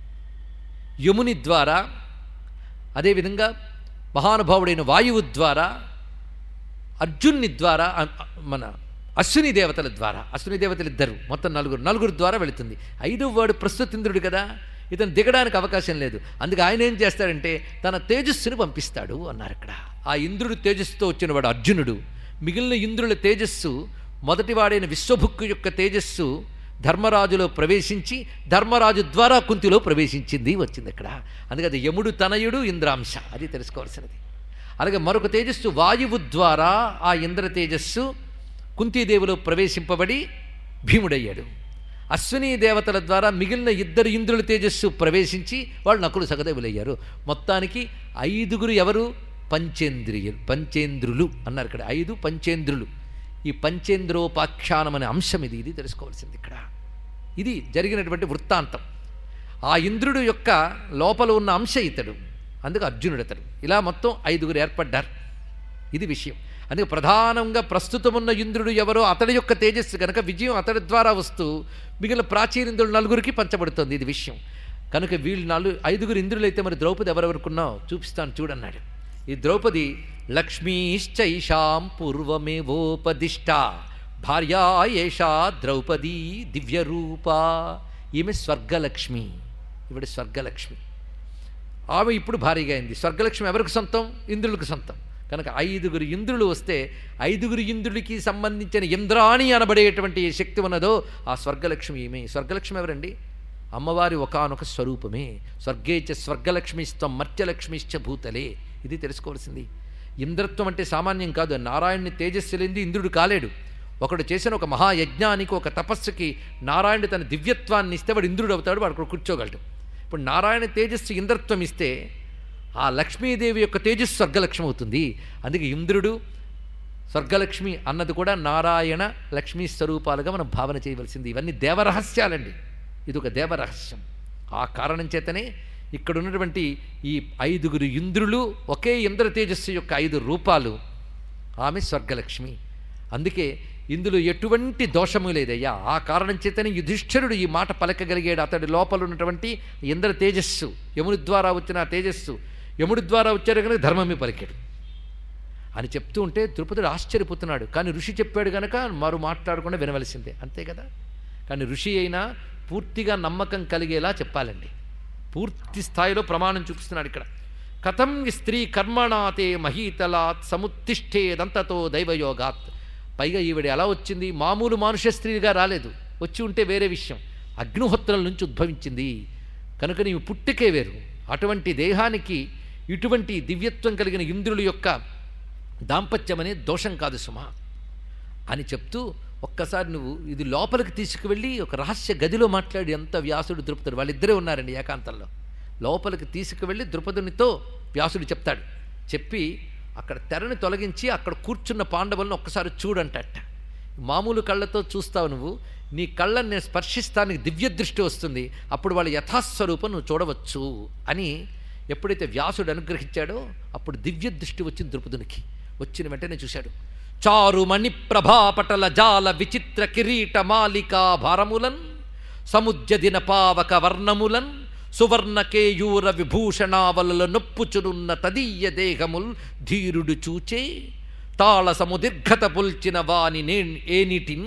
యముని ద్వారా అదేవిధంగా మహానుభావుడైన వాయువు ద్వారా అర్జున్ని ద్వారా అ- అ- మన అశ్విని దేవతల ద్వారా అశ్విని దేవతలు ఇద్దరు మొత్తం నలుగురు నలుగురు ద్వారా వెళుతుంది ఐదవ వాడు ప్రస్తుత ఇంద్రుడు కదా ఇతను దిగడానికి అవకాశం లేదు అందుకే ఆయన ఏం చేస్తాడంటే తన తేజస్సును పంపిస్తాడు అన్నారు ఇక్కడ ఆ ఇంద్రుడు తేజస్సుతో వచ్చిన వాడు అర్జునుడు మిగిలిన ఇంద్రుల తేజస్సు మొదటివాడైన విశ్వభుక్కు యొక్క తేజస్సు ధర్మరాజులో ప్రవేశించి ధర్మరాజు ద్వారా కుంతిలో ప్రవేశించింది వచ్చింది ఇక్కడ అందుకే అది యముడు తనయుడు ఇంద్రాంశ అది తెలుసుకోవాల్సినది అలాగే మరొక తేజస్సు వాయువు ద్వారా ఆ ఇంద్ర తేజస్సు కుంతీదేవిలో ప్రవేశింపబడి భీముడయ్యాడు అశ్విని దేవతల ద్వారా మిగిలిన ఇద్దరు ఇంద్రుల తేజస్సు ప్రవేశించి వాళ్ళు నకులు సగదేవులయ్యారు మొత్తానికి ఐదుగురు ఎవరు పంచేంద్రియులు పంచేంద్రులు అన్నారు ఇక్కడ ఐదు పంచేంద్రులు ఈ పంచేంద్రోపాఖ్యానం అనే అంశం ఇది ఇది తెలుసుకోవాల్సింది ఇక్కడ ఇది జరిగినటువంటి వృత్తాంతం ఆ ఇంద్రుడు యొక్క లోపల ఉన్న అంశ ఇతడు అందుకు అర్జునుడు అతడు ఇలా మొత్తం ఐదుగురు ఏర్పడ్డారు ఇది విషయం అందుకే ప్రధానంగా ప్రస్తుతం ఉన్న ఇంద్రుడు ఎవరో అతడి యొక్క తేజస్సు కనుక విజయం అతడి ద్వారా వస్తూ మిగిలిన ప్రాచీన ఇంద్రుడు నలుగురికి పంచబడుతుంది ఇది విషయం కనుక వీళ్ళు నాలుగు ఐదుగురు ఇంద్రులు అయితే మరి ద్రౌపది ఎవరెవరుకున్నావు చూపిస్తాను చూడన్నాడు ఈ ద్రౌపది లక్ష్మీశ్చైషాం పూర్వమేవోపదిష్ట భార్యా ఏషా ద్రౌపదీ దివ్యరూప ఈమె స్వర్గలక్ష్మి ఇవిడ స్వర్గలక్ష్మి ఆమె ఇప్పుడు భారీగా అయింది స్వర్గలక్ష్మి ఎవరికి సొంతం ఇంద్రులకు సొంతం కనుక ఐదుగురు ఇంద్రులు వస్తే ఐదుగురు ఇంద్రుడికి సంబంధించిన ఇంద్రాణి అనబడేటువంటి ఏ శక్తి ఉన్నదో ఆ స్వర్గలక్ష్మి ఈమె స్వర్గలక్ష్మి ఎవరండి అమ్మవారి ఒకానొక స్వరూపమే స్వర్గేచ స్వర్గలక్ష్మిస్తం మర్త్యలక్ష్మిశ్చ భూతలే ఇది తెలుసుకోవాల్సింది ఇంద్రత్వం అంటే సామాన్యం కాదు నారాయణ్ణి తేజస్సు లేనిది ఇంద్రుడు కాలేడు ఒకడు చేసిన ఒక మహాయజ్ఞానికి ఒక తపస్సుకి నారాయణుడు తన దివ్యత్వాన్ని ఇస్తే వాడు ఇంద్రుడు అవుతాడు వాడు అక్కడ కూర్చోగలడు ఇప్పుడు నారాయణ తేజస్సు ఇంద్రత్వం ఇస్తే ఆ లక్ష్మీదేవి యొక్క తేజస్సు స్వర్గలక్ష్మి అవుతుంది అందుకే ఇంద్రుడు స్వర్గలక్ష్మి అన్నది కూడా నారాయణ లక్ష్మీ స్వరూపాలుగా మనం భావన చేయవలసింది ఇవన్నీ దేవరహస్యాలండి ఇది ఒక దేవరహస్యం ఆ కారణం చేతనే ఇక్కడ ఉన్నటువంటి ఈ ఐదుగురు ఇంద్రులు ఒకే ఇంద్ర తేజస్సు యొక్క ఐదు రూపాలు ఆమె స్వర్గలక్ష్మి అందుకే ఇందులో ఎటువంటి దోషము లేదయ్యా ఆ కారణం చేతనే యుధిష్ఠిరుడు ఈ మాట పలకగలిగాడు అతడి లోపల ఉన్నటువంటి ఇంద్ర తేజస్సు యముని ద్వారా వచ్చిన ఆ తేజస్సు యముడి ద్వారా వచ్చాడు కనుక ధర్మమే పలికాడు అని చెప్తూ ఉంటే ద్రుపదుడు ఆశ్చర్యపోతున్నాడు కానీ ఋషి చెప్పాడు గనక మరు మాట్లాడకుండా వినవలసిందే అంతే కదా కానీ ఋషి అయినా పూర్తిగా నమ్మకం కలిగేలా చెప్పాలండి పూర్తి స్థాయిలో ప్రమాణం చూపిస్తున్నాడు ఇక్కడ కథం ఈ స్త్రీ కర్మణాతే మహీతలాత్ సముత్తిష్టేదంతతో దైవయోగాత్ పైగా ఈవిడ ఎలా వచ్చింది మామూలు మానుష స్త్రీగా రాలేదు వచ్చి ఉంటే వేరే విషయం అగ్నిహోత్రం నుంచి ఉద్భవించింది కనుక నీవు పుట్టికే వేరు అటువంటి దేహానికి ఇటువంటి దివ్యత్వం కలిగిన ఇంద్రుల యొక్క దాంపత్యమనే దోషం కాదు సుమా అని చెప్తూ ఒక్కసారి నువ్వు ఇది లోపలికి తీసుకువెళ్ళి ఒక రహస్య గదిలో మాట్లాడి ఎంత వ్యాసుడు ద్రుపదుడు వాళ్ళిద్దరే ఉన్నారండి ఏకాంతంలో లోపలికి తీసుకువెళ్ళి ద్రుపదునితో వ్యాసుడు చెప్తాడు చెప్పి అక్కడ తెరని తొలగించి అక్కడ కూర్చున్న పాండవులను ఒక్కసారి చూడంటట మామూలు కళ్ళతో చూస్తావు నువ్వు నీ కళ్ళని నేను స్పర్శిస్తానికి దివ్య దృష్టి వస్తుంది అప్పుడు వాళ్ళ యథాస్వరూపం నువ్వు చూడవచ్చు అని ఎప్పుడైతే వ్యాసుడు అనుగ్రహించాడో అప్పుడు దివ్య దృష్టి వచ్చింది ద్రుపదునికి వచ్చిన వెంటనే చూశాడు చారు మణి ప్రభాపటల జాల విచిత్ర కిరీట మాలికా భారములన్ సముద్యదిన పావక వర్ణములన్ సువర్ణ కేయూర విభూషణావలల నొప్పుచునున్న తదీయ దేహముల్ ధీరుడు చూచే తాళ సముదీర్ఘత పుల్చిన వాని నే ఏనిటిన్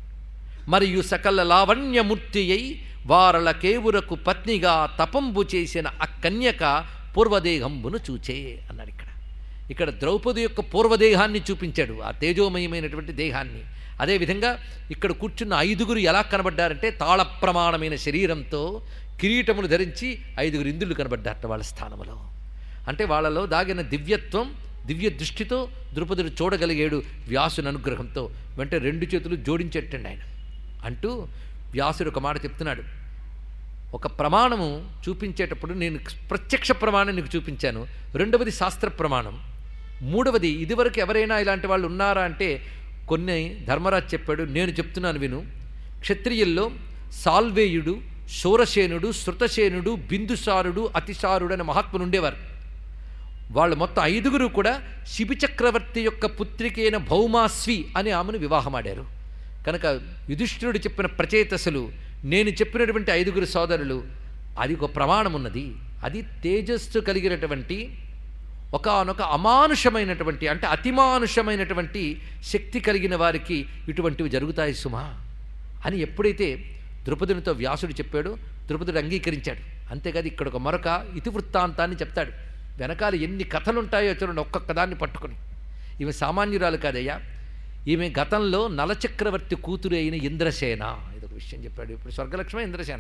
మరియు సకల లావణ్యమూర్తి అయి వారల కేవురకు పత్నిగా తపంబు చేసిన ఆ కన్యక పూర్వదేహంబును చూచే అన్నాడు ఇక్కడ ఇక్కడ ద్రౌపది యొక్క పూర్వదేహాన్ని చూపించాడు ఆ తేజోమయమైనటువంటి దేహాన్ని అదేవిధంగా ఇక్కడ కూర్చున్న ఐదుగురు ఎలా కనబడ్డారంటే తాళ ప్రమాణమైన శరీరంతో కిరీటములు ధరించి ఐదుగురు ఇంద్రులు కనబడ్డారట వాళ్ళ స్థానంలో అంటే వాళ్ళలో దాగిన దివ్యత్వం దివ్య దృష్టితో ద్రుపదుడు చూడగలిగాడు వ్యాసుని అనుగ్రహంతో వెంటనే రెండు చేతులు జోడించేటండి ఆయన అంటూ వ్యాసుడు ఒక మాట చెప్తున్నాడు ఒక ప్రమాణము చూపించేటప్పుడు నేను ప్రత్యక్ష ప్రమాణం నీకు చూపించాను రెండవది శాస్త్ర ప్రమాణం మూడవది ఇదివరకు ఎవరైనా ఇలాంటి వాళ్ళు ఉన్నారా అంటే కొన్ని ధర్మరాజు చెప్పాడు నేను చెప్తున్నాను విను క్షత్రియుల్లో సాల్వేయుడు శూరసేనుడు శృతసేనుడు బిందుసారుడు అతిసారుడు అనే మహాత్ములు ఉండేవారు వాళ్ళు మొత్తం ఐదుగురు కూడా శిబి చక్రవర్తి యొక్క పుత్రిక అయిన భౌమాస్వి అని ఆమెను వివాహమాడారు కనుక యుధిష్ఠిరుడు చెప్పిన ప్రచేతసులు నేను చెప్పినటువంటి ఐదుగురు సోదరులు అది ఒక ప్రమాణం ఉన్నది అది తేజస్సు కలిగినటువంటి ఒకనొక అమానుషమైనటువంటి అంటే అతిమానుషమైనటువంటి శక్తి కలిగిన వారికి ఇటువంటివి జరుగుతాయి సుమా అని ఎప్పుడైతే ద్రుపదునితో వ్యాసుడు చెప్పాడో ద్రుపదుడు అంగీకరించాడు అంతేకాదు ఇక్కడ ఒక మరొక ఇతివృత్తాంతాన్ని చెప్తాడు వెనకాల ఎన్ని కథలుంటాయో చూడండి ఒక్కొక్క దాన్ని పట్టుకొని ఈమె సామాన్యురాలు కాదయ్యా ఈమె గతంలో నలచక్రవర్తి కూతురు అయిన ఇంద్రసేన ఇదొక విషయం చెప్పాడు ఇప్పుడు స్వర్గలక్ష్మి ఇంద్రసేన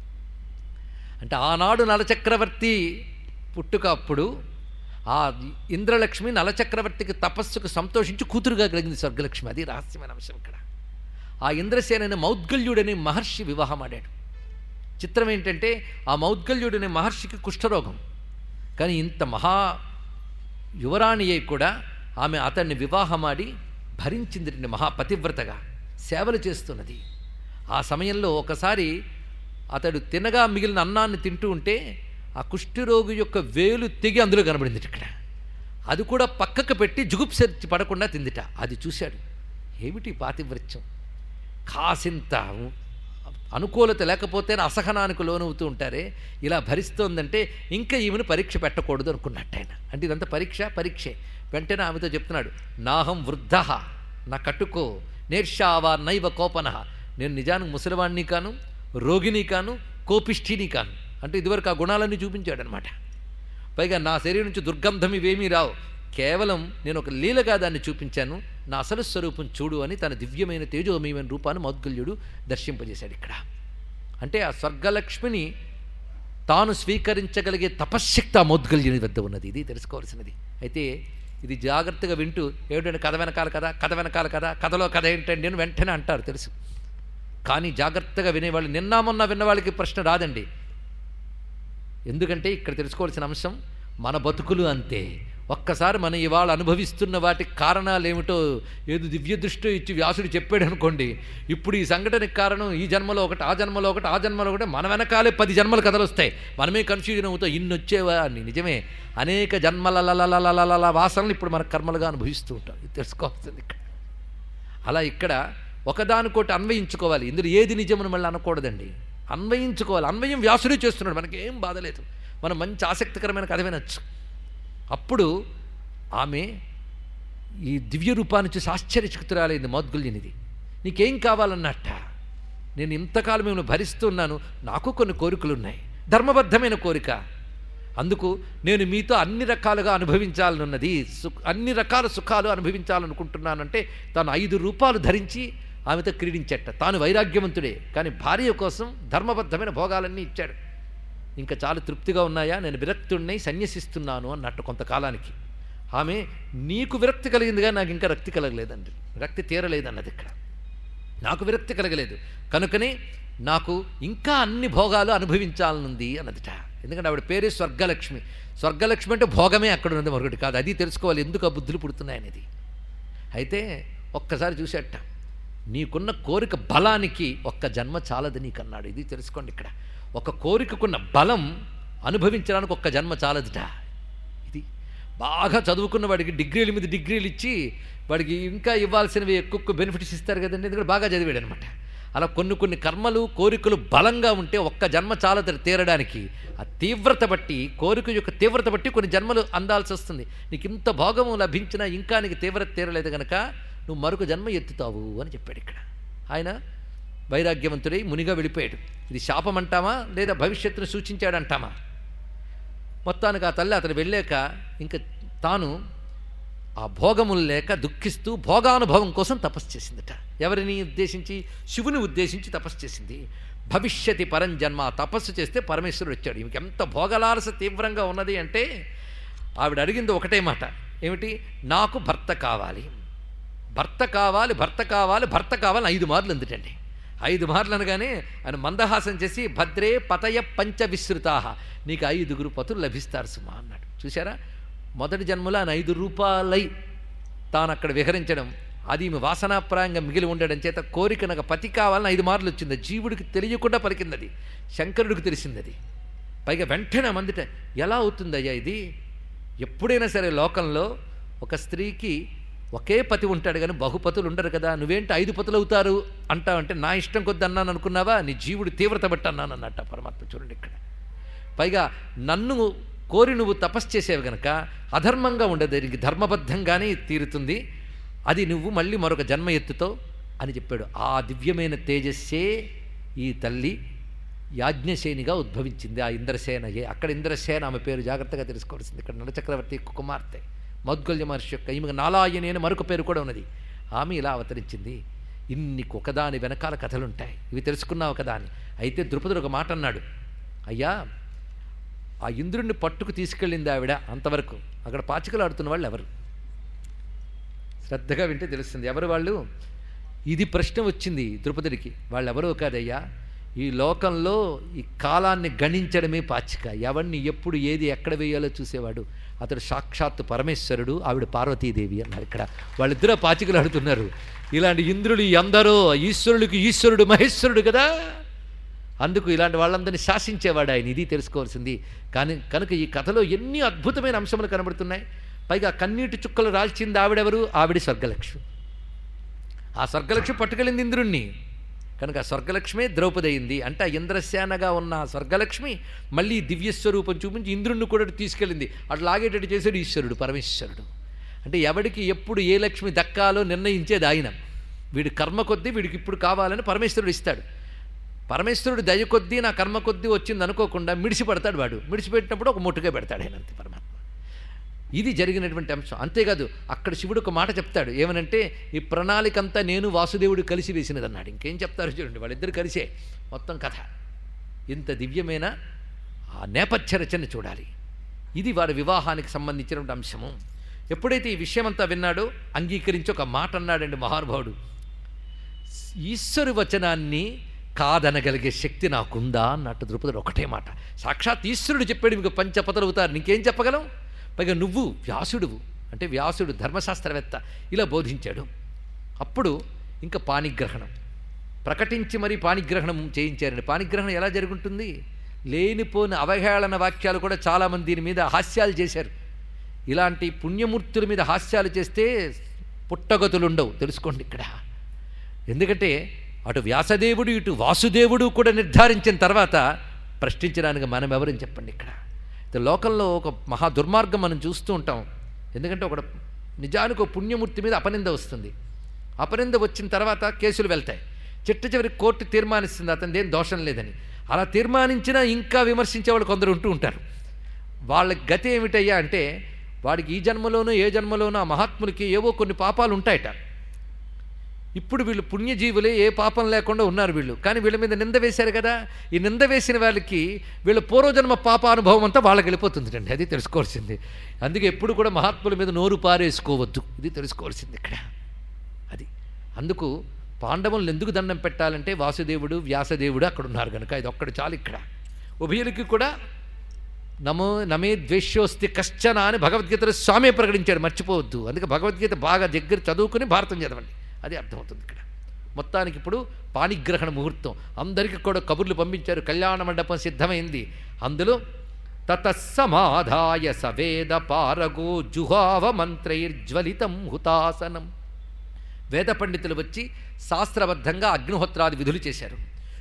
అంటే ఆనాడు నలచక్రవర్తి పుట్టుక అప్పుడు ఆ ఇంద్రలక్ష్మి నలచక్రవర్తికి తపస్సుకు సంతోషించి కూతురుగా కలిగింది స్వర్గలక్ష్మి అది రహస్యమైన అంశం ఇక్కడ ఆ ఇంద్రసేనని మౌద్గల్యుడని మహర్షి వివాహం ఆడాడు చిత్రం ఏంటంటే ఆ మౌద్గల్యుడనే మహర్షికి కుష్ఠరోగం కానీ ఇంత మహా యువరాణి అయి కూడా ఆమె అతన్ని వివాహమాడి భరించింది మహాపతివ్రతగా సేవలు చేస్తున్నది ఆ సమయంలో ఒకసారి అతడు తినగా మిగిలిన అన్నాన్ని తింటూ ఉంటే ఆ కుష్ఠరోగి యొక్క వేలు తెగి అందులో కనబడింది ఇక్కడ అది కూడా పక్కకు పెట్టి జుగుప్సెర్చి పడకుండా తిందిట అది చూశాడు ఏమిటి పాతివ్రత్యం కాసింత అనుకూలత లేకపోతే అసహనానికి లోనవుతూ ఉంటారే ఇలా భరిస్తోందంటే ఇంకా ఈమెను పరీక్ష పెట్టకూడదు అనుకున్నట్టు ఆయన అంటే ఇదంతా పరీక్ష పరీక్షే వెంటనే ఆమెతో చెప్తున్నాడు నాహం వృద్ధ నా కట్టుకో నేర్షావా నైవ కోపన నేను నిజానికి ముసలివాణ్ణి కాను రోగిని కాను కోపిష్ఠిని కాను అంటే ఇదివరకు ఆ గుణాలన్నీ చూపించాడనమాట పైగా నా శరీరం నుంచి దుర్గంధం ఇవేమీ రావు కేవలం నేను ఒక లీలగా దాన్ని చూపించాను నా అసలు స్వరూపం చూడు అని తన దివ్యమైన తేజోమయమైన రూపాన్ని మౌద్గల్యుడు దర్శింపజేశాడు ఇక్కడ అంటే ఆ స్వర్గలక్ష్మిని తాను స్వీకరించగలిగే తపశ్శక్తి ఆ మౌద్గల్యుని వద్ద ఉన్నది ఇది తెలుసుకోవాల్సినది అయితే ఇది జాగ్రత్తగా వింటూ ఏమిటంటే కథ వెనకాల కదా కథ వెనకాల కదా కథలో కథ ఏంటండి అని వెంటనే అంటారు తెలుసు కానీ జాగ్రత్తగా వినేవాళ్ళు నిన్న మొన్న విన్న వాళ్ళకి ప్రశ్న రాదండి ఎందుకంటే ఇక్కడ తెలుసుకోవాల్సిన అంశం మన బతుకులు అంతే ఒక్కసారి మనం ఇవాళ అనుభవిస్తున్న వాటికి కారణాలు ఏమిటో ఏదో దివ్య దృష్టి ఇచ్చి వ్యాసుడు చెప్పాడు అనుకోండి ఇప్పుడు ఈ సంఘటనకి కారణం ఈ జన్మలో ఒకటి ఆ జన్మలో ఒకటి ఆ జన్మలో ఒకటి మన వెనకాలే పది జన్మల కథలు వస్తాయి మనమే కన్ఫ్యూజన్ అవుతాం ఇన్ని వచ్చేవా అని నిజమే అనేక జన్మల వాసనలు ఇప్పుడు మన కర్మలుగా అనుభవిస్తూ ఉంటాం ఇది తెలుసుకోవాల్సింది ఇక్కడ అలా ఇక్కడ ఒకదానికోటి అన్వయించుకోవాలి ఇందులో ఏది నిజమని మళ్ళీ అనకూడదండి అన్వయించుకోవాలి అన్వయం వ్యాసుడే చేస్తున్నాడు మనకి ఏం బాధ లేదు మనం మంచి ఆసక్తికరమైన కథ వినొచ్చు అప్పుడు ఆమె ఈ దివ్య రూపాన్ని చూసి ఆశ్చర్యచకితురాలైంది మౌద్గుల్యనిది నీకేం కావాలన్నట్ట నేను ఇంతకాలం మిమ్మల్ని భరిస్తున్నాను నాకు కొన్ని కోరికలు ఉన్నాయి ధర్మబద్ధమైన కోరిక అందుకు నేను మీతో అన్ని రకాలుగా అనుభవించాలనున్నది సు అన్ని రకాల సుఖాలు అనుభవించాలనుకుంటున్నానంటే తాను ఐదు రూపాలు ధరించి ఆమెతో క్రీడించట తాను వైరాగ్యవంతుడే కానీ భార్య కోసం ధర్మబద్ధమైన భోగాలన్నీ ఇచ్చాడు ఇంకా చాలా తృప్తిగా ఉన్నాయా నేను విరక్తుడినై సన్యసిస్తున్నాను అన్నట్టు కొంతకాలానికి ఆమె నీకు విరక్తి కలిగిందిగా నాకు ఇంకా రక్తి కలగలేదండి రక్తి తీరలేదన్నది ఇక్కడ నాకు విరక్తి కలగలేదు కనుకనే నాకు ఇంకా అన్ని భోగాలు అనుభవించాలనుంది అన్నదిట ఎందుకంటే ఆవిడ పేరే స్వర్గలక్ష్మి స్వర్గలక్ష్మి అంటే భోగమే అక్కడ ఉన్నది మరొకటి కాదు అది తెలుసుకోవాలి ఎందుకు ఆ బుద్ధులు పుడుతున్నాయనేది అయితే ఒక్కసారి చూసేట నీకున్న కోరిక బలానికి ఒక్క జన్మ చాలదు నీకన్నాడు ఇది తెలుసుకోండి ఇక్కడ ఒక కోరికకున్న బలం అనుభవించడానికి ఒక్క జన్మ చాలదుట ఇది బాగా చదువుకున్న వాడికి డిగ్రీల మీద డిగ్రీలు ఇచ్చి వాడికి ఇంకా ఇవ్వాల్సినవి ఎక్కువ బెనిఫిట్స్ ఇస్తారు కదండి ఎందుకంటే బాగా చదివాడు అనమాట అలా కొన్ని కొన్ని కర్మలు కోరికలు బలంగా ఉంటే ఒక్క జన్మ చాలదు తీరడానికి ఆ తీవ్రత బట్టి కోరిక యొక్క తీవ్రత బట్టి కొన్ని జన్మలు అందాల్సి వస్తుంది నీకు ఇంత భోగము లభించినా ఇంకా నీకు తీవ్రత తీరలేదు కనుక నువ్వు మరొక జన్మ ఎత్తుతావు అని చెప్పాడు ఇక్కడ ఆయన వైరాగ్యవంతుడై మునిగా వెళ్ళిపోయాడు ఇది శాపం అంటామా లేదా భవిష్యత్తును సూచించాడంటామా మొత్తానికి ఆ తల్లి అతను వెళ్ళాక ఇంకా తాను ఆ భోగములు లేక దుఃఖిస్తూ భోగానుభవం కోసం తపస్సు చేసిందట ఎవరిని ఉద్దేశించి శివుని ఉద్దేశించి తపస్సు చేసింది భవిష్యతి పరం జన్మ తపస్సు చేస్తే పరమేశ్వరుడు వచ్చాడు ఈమెకి ఎంత భోగలాలస తీవ్రంగా ఉన్నది అంటే ఆవిడ అడిగింది ఒకటే మాట ఏమిటి నాకు భర్త కావాలి భర్త కావాలి భర్త కావాలి భర్త కావాలి ఐదు మార్లు అందుటండి ఐదు మార్లు అనగానే ఆయన మందహాసం చేసి భద్రే పతయ పంచ విస్తృతాహ నీకు ఐదుగురు పతులు లభిస్తారు సుమా అన్నాడు చూసారా మొదటి జన్మలో ఆయన ఐదు రూపాయలై తాను అక్కడ విహరించడం అది ఈమె వాసనాప్రాయంగా మిగిలి ఉండడం చేత కోరిక నాకు పతి కావాలని ఐదు మార్లు వచ్చింది జీవుడికి తెలియకుండా పలికింది శంకరుడికి తెలిసింది పైగా వెంటనే మందిట ఎలా అవుతుందయ్యా ఇది ఎప్పుడైనా సరే లోకంలో ఒక స్త్రీకి ఒకే పతి ఉంటాడు కానీ బహుపతులు ఉండరు కదా నువ్వేంటి ఐదు పతులు అవుతారు అంటావంటే నా ఇష్టం కొద్ది అన్నాను అనుకున్నావా నీ జీవుడు తీవ్రత బట్టి అన్నాను అన్నట్ట పరమాత్మ చూడండి ఇక్కడ పైగా నన్ను కోరి నువ్వు తపస్సు చేసేవి గనక అధర్మంగా ఉండదు దీనికి ధర్మబద్ధంగానే తీరుతుంది అది నువ్వు మళ్ళీ మరొక జన్మ ఎత్తుతో అని చెప్పాడు ఆ దివ్యమైన తేజస్సే ఈ తల్లి యాజ్ఞసేనిగా ఉద్భవించింది ఆ ఇంద్రసేనయే అక్కడ ఇంద్రసేన ఆమె పేరు జాగ్రత్తగా తెలుసుకోవాల్సింది ఇక్కడ నలచక్రవర్తి కుమార్తె మౌద్గల్య మహర్షి యొక్క ఈమె నాలాయని అని మరొక పేరు కూడా ఉన్నది ఆమె ఇలా అవతరించింది ఇన్ని ఒకదాని వెనకాల కథలుంటాయి ఇవి తెలుసుకున్నావు కదా అని అయితే ద్రుపదుడు ఒక మాట అన్నాడు అయ్యా ఆ ఇంద్రుడిని పట్టుకు తీసుకెళ్ళింది ఆవిడ అంతవరకు అక్కడ పాచికలు ఆడుతున్న వాళ్ళు ఎవరు శ్రద్ధగా వింటే తెలుస్తుంది ఎవరు వాళ్ళు ఇది ప్రశ్న వచ్చింది ద్రుపదుడికి వాళ్ళు ఎవరో కాదయ్యా ఈ లోకంలో ఈ కాలాన్ని గణించడమే పాచిక ఎవరిని ఎప్పుడు ఏది ఎక్కడ వేయాలో చూసేవాడు అతడు సాక్షాత్తు పరమేశ్వరుడు ఆవిడ పార్వతీదేవి అన్నారు ఇక్కడ వాళ్ళిద్దరూ పాచికలు ఆడుతున్నారు ఇలాంటి ఇంద్రుడు ఎందరో ఈశ్వరుడికి ఈశ్వరుడు మహేశ్వరుడు కదా అందుకు ఇలాంటి వాళ్ళందరినీ శాసించేవాడు ఆయన ఇది తెలుసుకోవాల్సింది కానీ కనుక ఈ కథలో ఎన్ని అద్భుతమైన అంశములు కనబడుతున్నాయి పైగా కన్నీటి చుక్కలు రాల్చింది ఆవిడెవరు ఆవిడ స్వర్గలక్ష్మి ఆ స్వర్గలక్ష్మి పట్టుకెళ్ళింది ఇంద్రుణ్ణి కనుక ఆ స్వర్గలక్ష్మే ద్రౌపది అయింది అంటే ఆ ఇంద్రసేనగా ఉన్న ఆ స్వర్గలక్ష్మి మళ్ళీ దివ్యస్వరూపం చూపించి ఇంద్రుణ్ణి కూడా తీసుకెళ్ళింది అట్లా లాగేటట్టు చేశాడు ఈశ్వరుడు పరమేశ్వరుడు అంటే ఎవడికి ఎప్పుడు ఏ లక్ష్మి దక్కాలో నిర్ణయించేది ఆయన వీడి కర్మ కొద్దీ వీడికి ఇప్పుడు కావాలని పరమేశ్వరుడు ఇస్తాడు పరమేశ్వరుడు దయ కొద్దీ నా కర్మ కొద్దీ వచ్చింది అనుకోకుండా మిడిసి పెడతాడు వాడు మిడిచిపెట్టినప్పుడు ఒక ముట్టుగా పెడతాడు ఆయన అంతే పరమాత్మ ఇది జరిగినటువంటి అంశం అంతేకాదు అక్కడ శివుడు ఒక మాట చెప్తాడు ఏమనంటే ఈ ప్రణాళిక అంతా నేను వాసుదేవుడు కలిసి వేసినది అన్నాడు ఇంకేం చెప్తారు చూడండి వాళ్ళిద్దరు కలిసే మొత్తం కథ ఇంత దివ్యమైన ఆ నేపథ్య రచన చూడాలి ఇది వారి వివాహానికి సంబంధించినటువంటి అంశము ఎప్పుడైతే ఈ విషయమంతా విన్నాడో అంగీకరించి ఒక మాట అన్నాడండి మహానుభావుడు ఈశ్వరు వచనాన్ని కాదనగలిగే శక్తి నాకుందా అన్నట్టు ద్రుపదుడు ఒకటే మాట సాక్షాత్ ఈశ్వరుడు చెప్పాడు మీకు పంచపదలవుతారు నీకేం చెప్పగలం పైగా నువ్వు వ్యాసుడువు అంటే వ్యాసుడు ధర్మశాస్త్రవేత్త ఇలా బోధించాడు అప్పుడు ఇంకా పాణిగ్రహణం ప్రకటించి మరీ పాణిగ్రహణం చేయించారండి పాణిగ్రహణం ఎలా జరుగుతుంది లేనిపోని అవహేళన వాక్యాలు కూడా చాలామంది దీని మీద హాస్యాలు చేశారు ఇలాంటి పుణ్యమూర్తుల మీద హాస్యాలు చేస్తే పుట్టగతులు ఉండవు తెలుసుకోండి ఇక్కడ ఎందుకంటే అటు వ్యాసదేవుడు ఇటు వాసుదేవుడు కూడా నిర్ధారించిన తర్వాత ప్రశ్నించడానికి మనం ఎవరని చెప్పండి ఇక్కడ ఇది లోకంలో ఒక మహా దుర్మార్గం మనం చూస్తూ ఉంటాం ఎందుకంటే ఒక నిజానికి ఒక పుణ్యమూర్తి మీద అపనింద వస్తుంది అపనింద వచ్చిన తర్వాత కేసులు వెళ్తాయి చిట్ట చివరికి కోర్టు తీర్మానిస్తుంది అతనిది ఏం దోషం లేదని అలా తీర్మానించినా ఇంకా విమర్శించే వాళ్ళు కొందరు ఉంటూ ఉంటారు వాళ్ళ గతి ఏమిటయ్యా అంటే వాడికి ఈ జన్మలోనూ ఏ జన్మలోనూ ఆ మహాత్ములకి ఏవో కొన్ని పాపాలు ఉంటాయట ఇప్పుడు వీళ్ళు పుణ్యజీవులే ఏ పాపం లేకుండా ఉన్నారు వీళ్ళు కానీ వీళ్ళ మీద నింద వేశారు కదా ఈ నింద వేసిన వాళ్ళకి వీళ్ళ పూర్వజన్మ పాప అనుభవం అంతా వాళ్ళకి వెళ్ళిపోతుంది అండి అది తెలుసుకోవాల్సింది అందుకే ఎప్పుడు కూడా మహాత్ముల మీద నోరు పారేసుకోవద్దు ఇది తెలుసుకోవాల్సింది ఇక్కడ అది అందుకు పాండవులను ఎందుకు దండం పెట్టాలంటే వాసుదేవుడు వ్యాసదేవుడు అక్కడ ఉన్నారు కనుక ఇది ఒక్కడు చాలు ఇక్కడ ఉభయులకి కూడా నమో నమే ద్వేష్యోస్తి కశ్చన అని భగవద్గీతలో స్వామి ప్రకటించాడు మర్చిపోవద్దు అందుకే భగవద్గీత బాగా దగ్గర చదువుకుని భారతం చదవండి అది అర్థమవుతుంది ఇక్కడ మొత్తానికి ఇప్పుడు పాణిగ్రహణ ముహూర్తం అందరికీ కూడా కబుర్లు పంపించారు కళ్యాణ మండపం సిద్ధమైంది అందులో తతస్సమాధాయ సవేద పారగో జుహావ మంత్రైర్జ్వలితం హుతాసనం వేద పండితులు వచ్చి శాస్త్రబద్ధంగా అగ్నిహోత్రాది విధులు చేశారు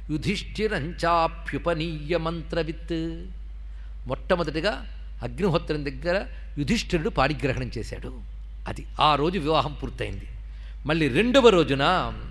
యుధిష్ఠిరంచాప్యుపనీయ మంత్రవిత్ మొట్టమొదటిగా అగ్నిహోత్రం దగ్గర యుధిష్ఠిరుడు పాణిగ్రహణం చేశాడు అది ఆ రోజు వివాహం పూర్తయింది మళ్ళీ రెండవ రోజున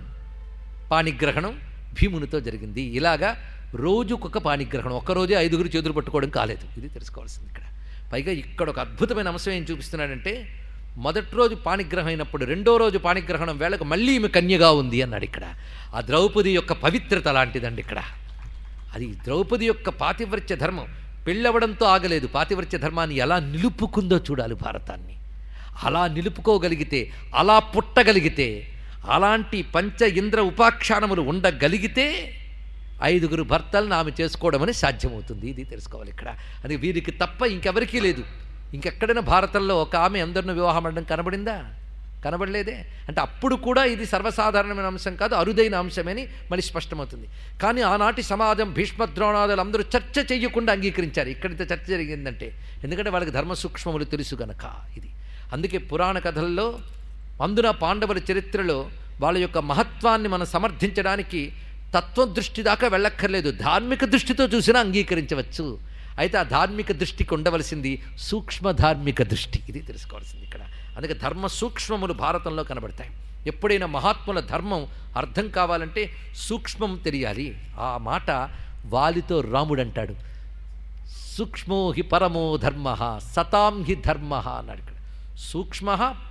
పాణిగ్రహణం భీమునితో జరిగింది ఇలాగా రోజుకొక పాణిగ్రహణం ఒక్కరోజే ఐదుగురు చేతులు పట్టుకోవడం కాలేదు ఇది తెలుసుకోవాల్సింది ఇక్కడ పైగా ఇక్కడ ఒక అద్భుతమైన అంశం ఏం చూపిస్తున్నాడంటే మొదటి రోజు పాణిగ్రహం అయినప్పుడు రెండో రోజు పాణిగ్రహణం వేళకు మళ్ళీ ఈమె కన్యగా ఉంది అన్నాడు ఇక్కడ ఆ ద్రౌపది యొక్క పవిత్రత లాంటిదండి ఇక్కడ అది ద్రౌపది యొక్క పాతివ్రత్య ధర్మం పెళ్ళవడంతో ఆగలేదు పాతివ్రత్య ధర్మాన్ని ఎలా నిలుపుకుందో చూడాలి భారతాన్ని అలా నిలుపుకోగలిగితే అలా పుట్టగలిగితే అలాంటి పంచ ఇంద్ర ఉపాఖ్యానములు ఉండగలిగితే ఐదుగురు భర్తలను ఆమె చేసుకోవడం అని సాధ్యమవుతుంది ఇది తెలుసుకోవాలి ఇక్కడ అది వీరికి తప్ప ఇంకెవరికీ లేదు ఇంకెక్కడైనా భారతంలో ఒక ఆమె అందరిని వివాహం అనడం కనబడిందా కనబడలేదే అంటే అప్పుడు కూడా ఇది సర్వసాధారణమైన అంశం కాదు అరుదైన అంశమని మళ్ళీ స్పష్టమవుతుంది కానీ ఆనాటి సమాజం భీష్మద్రోణాదులు అందరూ చర్చ చేయకుండా అంగీకరించారు ఇక్కడితో చర్చ జరిగిందంటే ఎందుకంటే వాళ్ళకి ధర్మ సూక్ష్మములు తెలుసు గనక ఇది అందుకే పురాణ కథల్లో అందున పాండవుల చరిత్రలో వాళ్ళ యొక్క మహత్వాన్ని మనం సమర్థించడానికి తత్వదృష్టి దాకా వెళ్ళక్కర్లేదు ధార్మిక దృష్టితో చూసినా అంగీకరించవచ్చు అయితే ఆ ధార్మిక దృష్టికి ఉండవలసింది సూక్ష్మ ధార్మిక దృష్టి ఇది తెలుసుకోవాల్సింది ఇక్కడ అందుకే ధర్మ సూక్ష్మములు భారతంలో కనబడతాయి ఎప్పుడైనా మహాత్ముల ధర్మం అర్థం కావాలంటే సూక్ష్మం తెలియాలి ఆ మాట వాలితో రాముడు అంటాడు సూక్ష్మో హి పరమో ధర్మ సతాం హి ధర్మ అన్నాడు ఇక్కడ సూక్ష్మ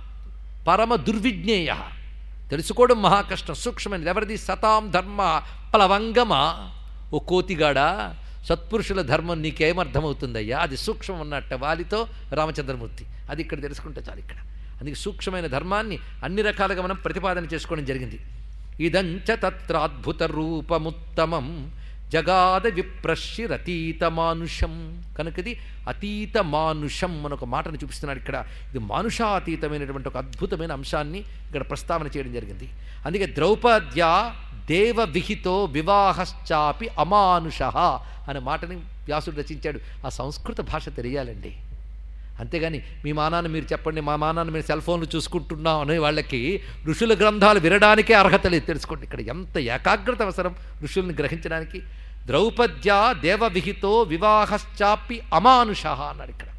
పరమ దుర్విజ్ఞేయ తెలుసుకోవడం మహా కష్టం సూక్ష్మమైనది ఎవరిది సతాం ధర్మ ప్లవంగమా ఓ కోతిగాడా సత్పురుషుల ధర్మం నీకేమర్థమవుతుందయ్యా అది సూక్ష్మం ఉన్నట్ట వాలితో రామచంద్రమూర్తి అది ఇక్కడ తెలుసుకుంటే చాలు ఇక్కడ అందుకే సూక్ష్మమైన ధర్మాన్ని అన్ని రకాలుగా మనం ప్రతిపాదన చేసుకోవడం జరిగింది ఇదంచ తత్రాద్భుత రూపముత్తమం జగాద విప్రశిరతీత మానుషం కనుకది అతీత మానుషం అని ఒక మాటను చూపిస్తున్నాడు ఇక్కడ ఇది మానుషాతీతమైనటువంటి ఒక అద్భుతమైన అంశాన్ని ఇక్కడ ప్రస్తావన చేయడం జరిగింది అందుకే ద్రౌపద్య దేవ విహితో వివాహశ్చాపి అమానుష అనే మాటని వ్యాసుడు రచించాడు ఆ సంస్కృత భాష తెలియాలండి అంతేగాని మీ మానాన్ని మీరు చెప్పండి మా మానాన్ని మీరు సెల్ ఫోన్లు చూసుకుంటున్నాం అనే వాళ్ళకి ఋషుల గ్రంథాలు వినడానికే అర్హత లేదు తెలుసుకోండి ఇక్కడ ఎంత ఏకాగ్రత అవసరం ఋషుల్ని గ్రహించడానికి ద్రౌపద్య దేవవిహితో వివాహశ్చాపి అమానుష అన్నాడు ఇక్కడ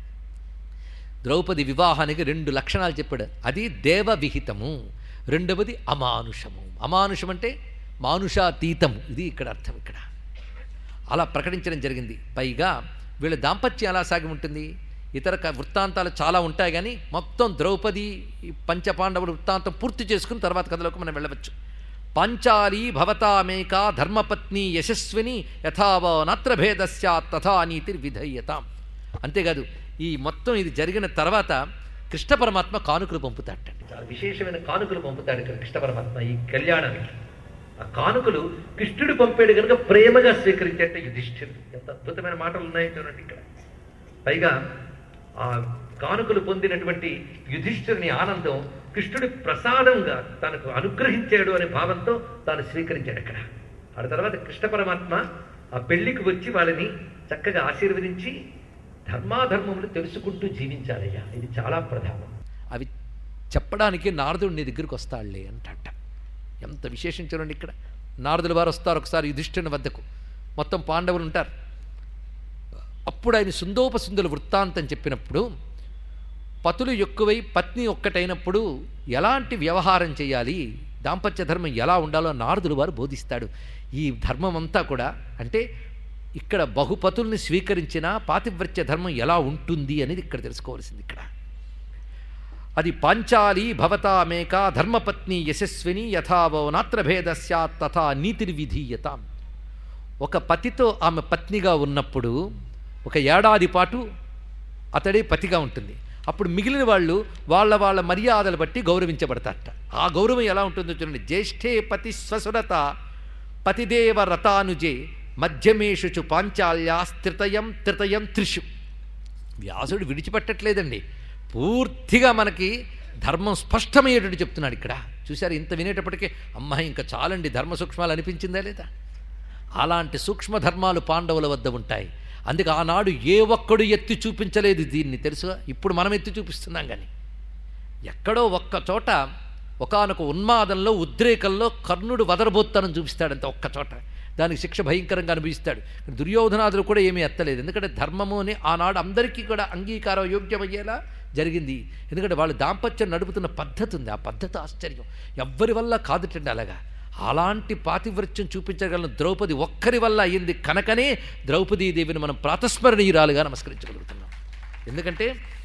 ద్రౌపది వివాహానికి రెండు లక్షణాలు చెప్పాడు అది దేవవిహితము రెండవది అమానుషము అమానుషం అంటే మానుషాతీతము ఇది ఇక్కడ అర్థం ఇక్కడ అలా ప్రకటించడం జరిగింది పైగా వీళ్ళ దాంపత్యం ఎలా సాగి ఉంటుంది ఇతర క- వృత్తాంతాలు చాలా ఉంటాయి కానీ మొత్తం ద్రౌపది ఈ పంచపాండవుల వృత్తాంతం పూర్తి చేసుకుని తర్వాత కథలోకి మనం వెళ్ళవచ్చు పాంచాలి భవతామేక ధర్మపత్ని యశస్విని యథావ నత్రభేద స్యాత్ తథా నీతిర్ విధేయతాం అంతేకాదు ఈ మొత్తం ఇది జరిగిన తర్వాత కృష్ణ పరమాత్మ కానుకలు పంపుతాడటండి చాలా విశేషమైన కానుకలు పంపుతాడు ఇక్కడ కృష్ణ పరమాత్మ ఈ కళ్యాణానికి ఆ కానుకలు కృష్ణుడు పంపాడు కనుక ప్రేమగా స్వీకరించేట యుధిష్ఠిరుడు ఎంత అద్భుతమైన మాటలు ఉన్నాయో చూడండి ఇక్కడ పైగా ఆ కానుకలు పొందినటువంటి యుధిష్ఠుని ఆనందం కృష్ణుడి ప్రసాదంగా తనకు అనుగ్రహించాడు అనే భావంతో తాను స్వీకరించాడు అక్కడ ఆ తర్వాత కృష్ణ పరమాత్మ ఆ పెళ్లికి వచ్చి వాళ్ళని చక్కగా ఆశీర్వదించి ధర్మాధర్మములు తెలుసుకుంటూ జీవించాలయ్యా ఇది చాలా ప్రధానం అవి చెప్పడానికి నారదుడు నీ దగ్గరికి వస్తాడులే అంటట ఎంత విశేషం చూడండి ఇక్కడ నారదుల వారు వస్తారు ఒకసారి యుధిష్ఠుని వద్దకు మొత్తం పాండవులు ఉంటారు అప్పుడు ఆయన సుందోపసుందుల వృత్తాంతం చెప్పినప్పుడు పతులు ఎక్కువై పత్ని ఒక్కటైనప్పుడు ఎలాంటి వ్యవహారం చేయాలి దాంపత్య ధర్మం ఎలా ఉండాలో నారదులు వారు బోధిస్తాడు ఈ ధర్మం అంతా కూడా అంటే ఇక్కడ బహుపతుల్ని స్వీకరించిన పాతివ్రత్య ధర్మం ఎలా ఉంటుంది అనేది ఇక్కడ తెలుసుకోవాల్సింది ఇక్కడ అది పాంచాలి భవతామేక ధర్మపత్ని యశస్విని యథావో నాత్రభేద స్యాత్ తథా నీతిర్విధీయతాం ఒక పతితో ఆమె పత్నిగా ఉన్నప్పుడు ఒక ఏడాది పాటు అతడే పతిగా ఉంటుంది అప్పుడు మిగిలిన వాళ్ళు వాళ్ళ వాళ్ళ మర్యాదలు బట్టి గౌరవించబడతారట ఆ గౌరవం ఎలా ఉంటుందో చూడండి జ్యేష్ఠే పతి స్వసురత పతిదేవ రతానుజే మధ్యమేషుచు పాంచాల్యా స్థితయం త్రితయం త్రిషు వ్యాసుడు విడిచిపెట్టట్లేదండి పూర్తిగా మనకి ధర్మం స్పష్టమయ్యేటట్టు చెప్తున్నాడు ఇక్కడ చూశారు ఇంత వినేటప్పటికీ అమ్మాయి ఇంకా చాలండి ధర్మ సూక్ష్మాలు అనిపించిందా లేదా అలాంటి సూక్ష్మ ధర్మాలు పాండవుల వద్ద ఉంటాయి అందుకే ఆనాడు ఏ ఒక్కడు ఎత్తి చూపించలేదు దీన్ని తెలుసుగా ఇప్పుడు మనం ఎత్తి చూపిస్తున్నాం కానీ ఎక్కడో ఒక్క చోట ఒకానొక ఉన్మాదంలో ఉద్రేకంలో కర్ణుడు వదరబోత్తానని చూపిస్తాడంత ఒక్క చోట దానికి శిక్ష భయంకరంగా అనుభవిస్తాడు దుర్యోధనాదులు కూడా ఏమీ ఎత్తలేదు ఎందుకంటే ధర్మము అని ఆనాడు అందరికీ కూడా అంగీకారం యోగ్యమయ్యేలా జరిగింది ఎందుకంటే వాళ్ళు దాంపత్యం నడుపుతున్న పద్ధతి ఉంది ఆ పద్ధతి ఆశ్చర్యం ఎవ్వరి వల్ల కాదుటండి అలాగా అలాంటి పాతివ్రత్యం చూపించగలను ద్రౌపది ఒక్కరి వల్ల అయ్యింది కనుకనే ద్రౌపదీదేవిని మనం ప్రాతస్మరణీయురాలుగా నమస్కరించగలుగుతున్నాం ఎందుకంటే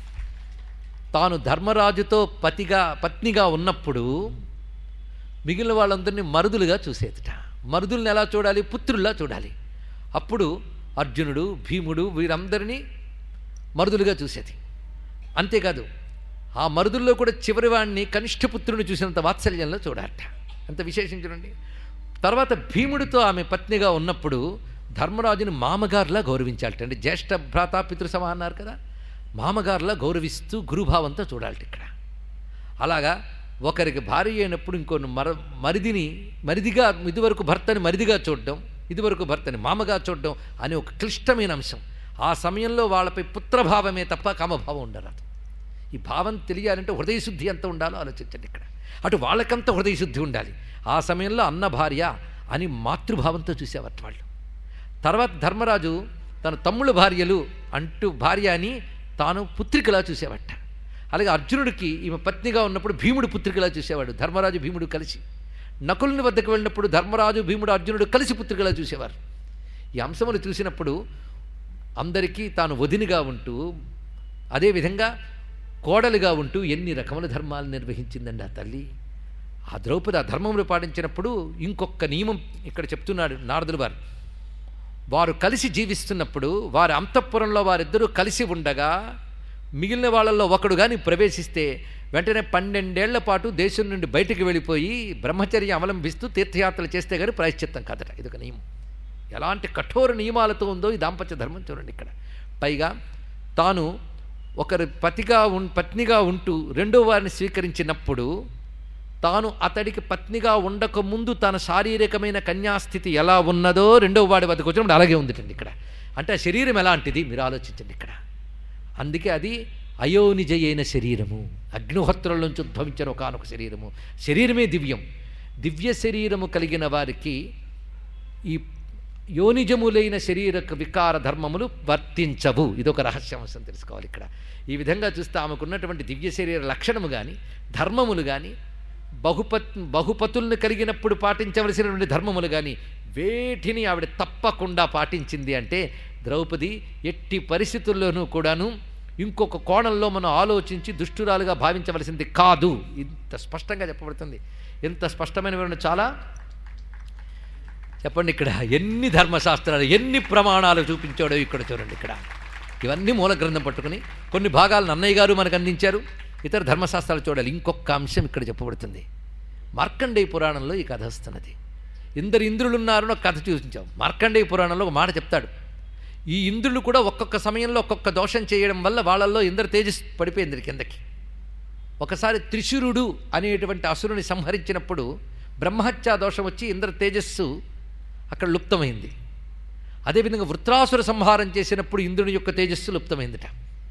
తాను ధర్మరాజుతో పతిగా పత్నిగా ఉన్నప్పుడు మిగిలిన వాళ్ళందరినీ మరుదులుగా చూసేదిట మరుదుల్ని ఎలా చూడాలి పుత్రుల్లా చూడాలి అప్పుడు అర్జునుడు భీముడు వీరందరినీ మరుదులుగా చూసేది అంతేకాదు ఆ మరుదుల్లో కూడా చివరి వాడిని కనిష్ట పుత్రుని చూసినంత వాత్సల్యంలో చూడాలట అంత విశేషం చూడండి తర్వాత భీముడితో ఆమె పత్నిగా ఉన్నప్పుడు ధర్మరాజుని మామగారులా గౌరవించాలట అంటే జ్యేష్ఠ భ్రాత పితృసమ అన్నారు కదా మామగారులా గౌరవిస్తూ గురుభావంతో చూడాలట ఇక్కడ అలాగా ఒకరికి భార్య అయినప్పుడు ఇంకో మర మరిదిని మరిదిగా ఇదివరకు భర్తని మరిదిగా చూడడం ఇదివరకు భర్తని మామగా చూడడం అనే ఒక క్లిష్టమైన అంశం ఆ సమయంలో వాళ్ళపై పుత్రభావమే తప్ప కామభావం ఉండరాదు ఈ భావం తెలియాలంటే హృదయశుద్ధి ఎంత ఉండాలో ఆలోచించండి ఇక్కడ అటు వాళ్ళకంత హృదయశుద్ధి ఉండాలి ఆ సమయంలో అన్న భార్య అని మాతృభావంతో చూసేవారు వాళ్ళు తర్వాత ధర్మరాజు తన తమ్ముళ్ళ భార్యలు అంటూ భార్య అని తాను పుత్రికలా చూసేవాట అలాగే అర్జునుడికి ఈమె పత్నిగా ఉన్నప్పుడు భీముడు పుత్రికలా చూసేవాడు ధర్మరాజు భీముడు కలిసి నకులుని వద్దకు వెళ్ళినప్పుడు ధర్మరాజు భీముడు అర్జునుడు కలిసి పుత్రికలా చూసేవారు ఈ అంశములు చూసినప్పుడు అందరికీ తాను వదినిగా ఉంటూ అదేవిధంగా కోడలుగా ఉంటూ ఎన్ని రకముల ధర్మాలు నిర్వహించిందండి ఆ తల్లి ఆ ద్రౌపది ఆ ధర్మములు పాటించినప్పుడు ఇంకొక నియమం ఇక్కడ చెప్తున్నాడు నారదులు వారు వారు కలిసి జీవిస్తున్నప్పుడు వారి అంతఃపురంలో వారిద్దరూ కలిసి ఉండగా మిగిలిన వాళ్ళల్లో ఒకడు కానీ ప్రవేశిస్తే వెంటనే పన్నెండేళ్ల పాటు దేశం నుండి బయటికి వెళ్ళిపోయి బ్రహ్మచర్యం అవలంబిస్తూ తీర్థయాత్రలు చేస్తే కానీ ప్రాయశ్చిత్తం కాదట ఇదొక నియమం ఎలాంటి కఠోర నియమాలతో ఉందో ఈ దాంపత్య ధర్మం చూడండి ఇక్కడ పైగా తాను ఒకరి పతిగా ఉన్ పత్నిగా ఉంటూ రెండో వారిని స్వీకరించినప్పుడు తాను అతడికి పత్నిగా ఉండక ముందు తన శారీరకమైన కన్యాస్థితి ఎలా ఉన్నదో రెండో వాడి వద్దకు వచ్చినప్పుడు అలాగే ఉందిటండి ఇక్కడ అంటే ఆ శరీరం ఎలాంటిది మీరు ఆలోచించండి ఇక్కడ అందుకే అది అయోనిజయైన శరీరము అగ్నిహోత్రుల నుంచి ఉద్భవించిన ఒకనొక శరీరము శరీరమే దివ్యం దివ్య శరీరము కలిగిన వారికి ఈ యోనిజములైన శరీరక వికార ధర్మములు వర్తించవు ఇదొక రహస్యాంశం తెలుసుకోవాలి ఇక్కడ ఈ విధంగా చూస్తే ఆమెకున్నటువంటి దివ్య శరీర లక్షణము కానీ ధర్మములు కానీ బహుపత్ బహుపతుల్ని కలిగినప్పుడు పాటించవలసినటువంటి ధర్మములు కానీ వేటిని ఆవిడ తప్పకుండా పాటించింది అంటే ద్రౌపది ఎట్టి పరిస్థితుల్లోనూ కూడాను ఇంకొక కోణంలో మనం ఆలోచించి దుష్టురాలుగా భావించవలసింది కాదు ఇంత స్పష్టంగా చెప్పబడుతుంది ఎంత స్పష్టమైన వివరణ చాలా చెప్పండి ఇక్కడ ఎన్ని ధర్మశాస్త్రాలు ఎన్ని ప్రమాణాలు చూపించాడో ఇక్కడ చూడండి ఇక్కడ ఇవన్నీ మూల గ్రంథం పట్టుకుని కొన్ని భాగాలు నన్నయ్య గారు మనకు అందించారు ఇతర ధర్మశాస్త్రాలు చూడాలి ఇంకొక అంశం ఇక్కడ చెప్పబడుతుంది మార్కండేయ పురాణంలో ఈ కథ వస్తున్నది ఇందరు ఇంద్రులు ఉన్నారని ఒక కథ చూపించాం మార్కండేయ పురాణంలో ఒక మాట చెప్తాడు ఈ ఇంద్రులు కూడా ఒక్కొక్క సమయంలో ఒక్కొక్క దోషం చేయడం వల్ల వాళ్ళల్లో ఇంద్ర తేజస్ పడిపోయింది కిందకి ఒకసారి త్రిశురుడు అనేటువంటి అసురుని సంహరించినప్పుడు బ్రహ్మహత్యా దోషం వచ్చి ఇంద్ర తేజస్సు అక్కడ లుప్తమైంది అదేవిధంగా వృత్రాసుర సంహారం చేసినప్పుడు ఇంద్రుని యొక్క తేజస్సు లుప్తమైందిట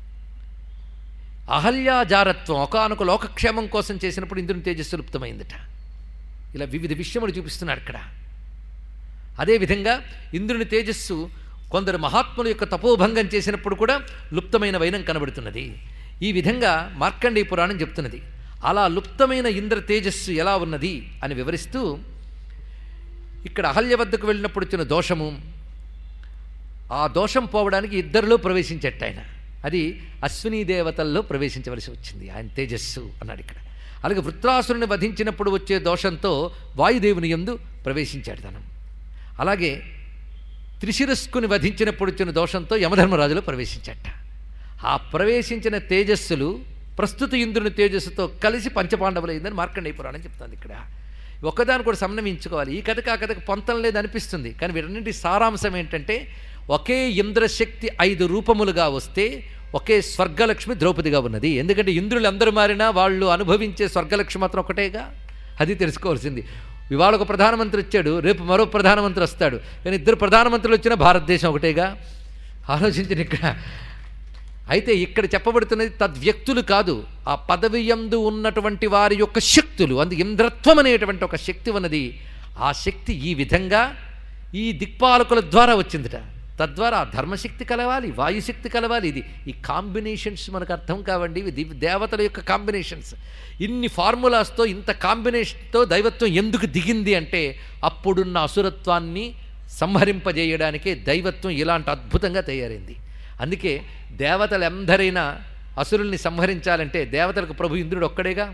అహల్యాజారత్వం ఒకనొక లోకక్షేమం కోసం చేసినప్పుడు ఇంద్రుని తేజస్సు లుప్తమైందిట ఇలా వివిధ విషయములు చూపిస్తున్నాడు ఇక్కడ అదేవిధంగా ఇంద్రుని తేజస్సు కొందరు మహాత్ముల యొక్క తపోభంగం చేసినప్పుడు కూడా లుప్తమైన వైనం కనబడుతున్నది ఈ విధంగా మార్కండేయ పురాణం చెప్తున్నది అలా లుప్తమైన ఇంద్ర తేజస్సు ఎలా ఉన్నది అని వివరిస్తూ ఇక్కడ అహల్య వద్దకు వెళ్ళినప్పుడు వచ్చిన దోషము ఆ దోషం పోవడానికి ఇద్దరిలో ప్రవేశించట్టు ఆయన అది అశ్విని దేవతల్లో ప్రవేశించవలసి వచ్చింది ఆయన తేజస్సు అన్నాడు ఇక్కడ అలాగే వృత్రాసురుని వధించినప్పుడు వచ్చే దోషంతో వాయుదేవుని ఎందు ప్రవేశించాడు తను అలాగే త్రిశిరస్కుని వధించినప్పుడు వచ్చిన దోషంతో యమధర్మరాజులో ప్రవేశించట ఆ ప్రవేశించిన తేజస్సులు ప్రస్తుత ఇంద్రుని తేజస్సుతో కలిసి పంచపాండవులైందని మార్కండేయ పురాణం చెప్తుంది ఇక్కడ ఒక్కదాన్ని కూడా సమన్వయించుకోవాలి ఈ కథకి ఆ కథకి పొంతం లేదనిపిస్తుంది కానీ వీటన్నింటి సారాంశం ఏంటంటే ఒకే ఇంద్రశక్తి ఐదు రూపములుగా వస్తే ఒకే స్వర్గలక్ష్మి ద్రౌపదిగా ఉన్నది ఎందుకంటే ఇంద్రులు అందరూ మారినా వాళ్ళు అనుభవించే స్వర్గలక్ష్మి మాత్రం ఒకటేగా అది తెలుసుకోవాల్సింది ఇవాళ ఒక ప్రధానమంత్రి వచ్చాడు రేపు మరో ప్రధానమంత్రి వస్తాడు కానీ ఇద్దరు ప్రధానమంత్రులు వచ్చినా భారతదేశం ఒకటేగా ఆలోచించిన ఇక్కడ అయితే ఇక్కడ చెప్పబడుతున్నది తద్వ్యక్తులు కాదు ఆ పదవి యందు ఉన్నటువంటి వారి యొక్క శక్తులు అందు ఇంద్రత్వం అనేటువంటి ఒక శక్తి ఉన్నది ఆ శక్తి ఈ విధంగా ఈ దిక్పాలకుల ద్వారా వచ్చిందిట తద్వారా ఆ ధర్మశక్తి కలవాలి వాయుశక్తి కలవాలి ఇది ఈ కాంబినేషన్స్ మనకు అర్థం కావండి ఇవి దివ్- దేవతల యొక్క కాంబినేషన్స్ ఇన్ని ఫార్ములాస్తో ఇంత కాంబినేషన్తో దైవత్వం ఎందుకు దిగింది అంటే అప్పుడున్న అసురత్వాన్ని సంహరింపజేయడానికే దైవత్వం ఇలాంటి అద్భుతంగా తయారైంది అందుకే దేవతలు ఎందరైనా అసురుల్ని సంహరించాలంటే దేవతలకు ప్రభు ఇంద్రుడు ఒక్కడేగా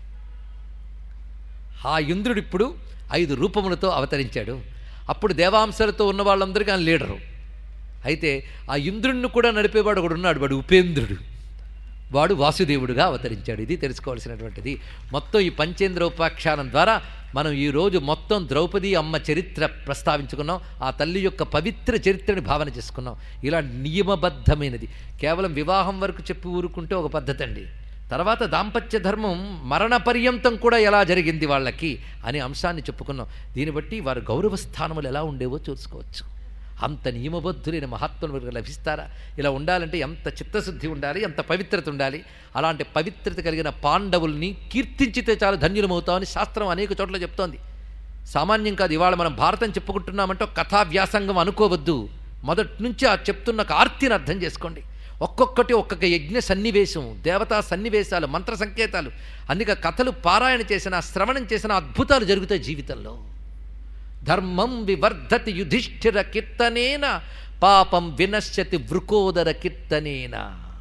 ఆ ఇంద్రుడు ఇప్పుడు ఐదు రూపములతో అవతరించాడు అప్పుడు దేవాంశాలతో ఉన్న వాళ్ళందరికీ ఆయన లీడరు అయితే ఆ ఇంద్రుడిని కూడా నడిపేవాడు ఒకడు ఉన్నాడు వాడు ఉపేంద్రుడు వాడు వాసుదేవుడుగా అవతరించాడు ఇది తెలుసుకోవాల్సినటువంటిది మొత్తం ఈ పంచేంద్ర ఉపాఖ్యానం ద్వారా మనం ఈరోజు మొత్తం ద్రౌపది అమ్మ చరిత్ర ప్రస్తావించుకున్నాం ఆ తల్లి యొక్క పవిత్ర చరిత్రని భావన చేసుకున్నాం ఇలా నియమబద్ధమైనది కేవలం వివాహం వరకు చెప్పి ఊరుకుంటే ఒక పద్ధతి అండి తర్వాత దాంపత్య ధర్మం మరణ పర్యంతం కూడా ఎలా జరిగింది వాళ్ళకి అనే అంశాన్ని చెప్పుకున్నాం దీన్ని బట్టి వారి గౌరవ స్థానములు ఎలా ఉండేవో చూసుకోవచ్చు అంత నియమబద్ధులైన మహాత్ములు మనకు లభిస్తారా ఇలా ఉండాలంటే ఎంత చిత్తశుద్ధి ఉండాలి ఎంత పవిత్రత ఉండాలి అలాంటి పవిత్రత కలిగిన పాండవుల్ని కీర్తించితే చాలు ధన్యులమవుతామని శాస్త్రం అనేక చోట్ల చెప్తోంది సామాన్యం కాదు ఇవాళ మనం భారతం చెప్పుకుంటున్నామంటే ఒక కథా వ్యాసంగం అనుకోవద్దు మొదటి నుంచి ఆ చెప్తున్న ఒక ఆర్తిని అర్థం చేసుకోండి ఒక్కొక్కటి ఒక్కొక్క యజ్ఞ సన్నివేశం దేవతా సన్నివేశాలు మంత్ర సంకేతాలు అందుకే కథలు పారాయణ చేసిన శ్రవణం చేసిన అద్భుతాలు జరుగుతాయి జీవితంలో ధర్మం వివర్ధతి యుధిష్ఠిర కీర్తనేన పాపం వినశ్యతి వృకోదర కీర్తనేన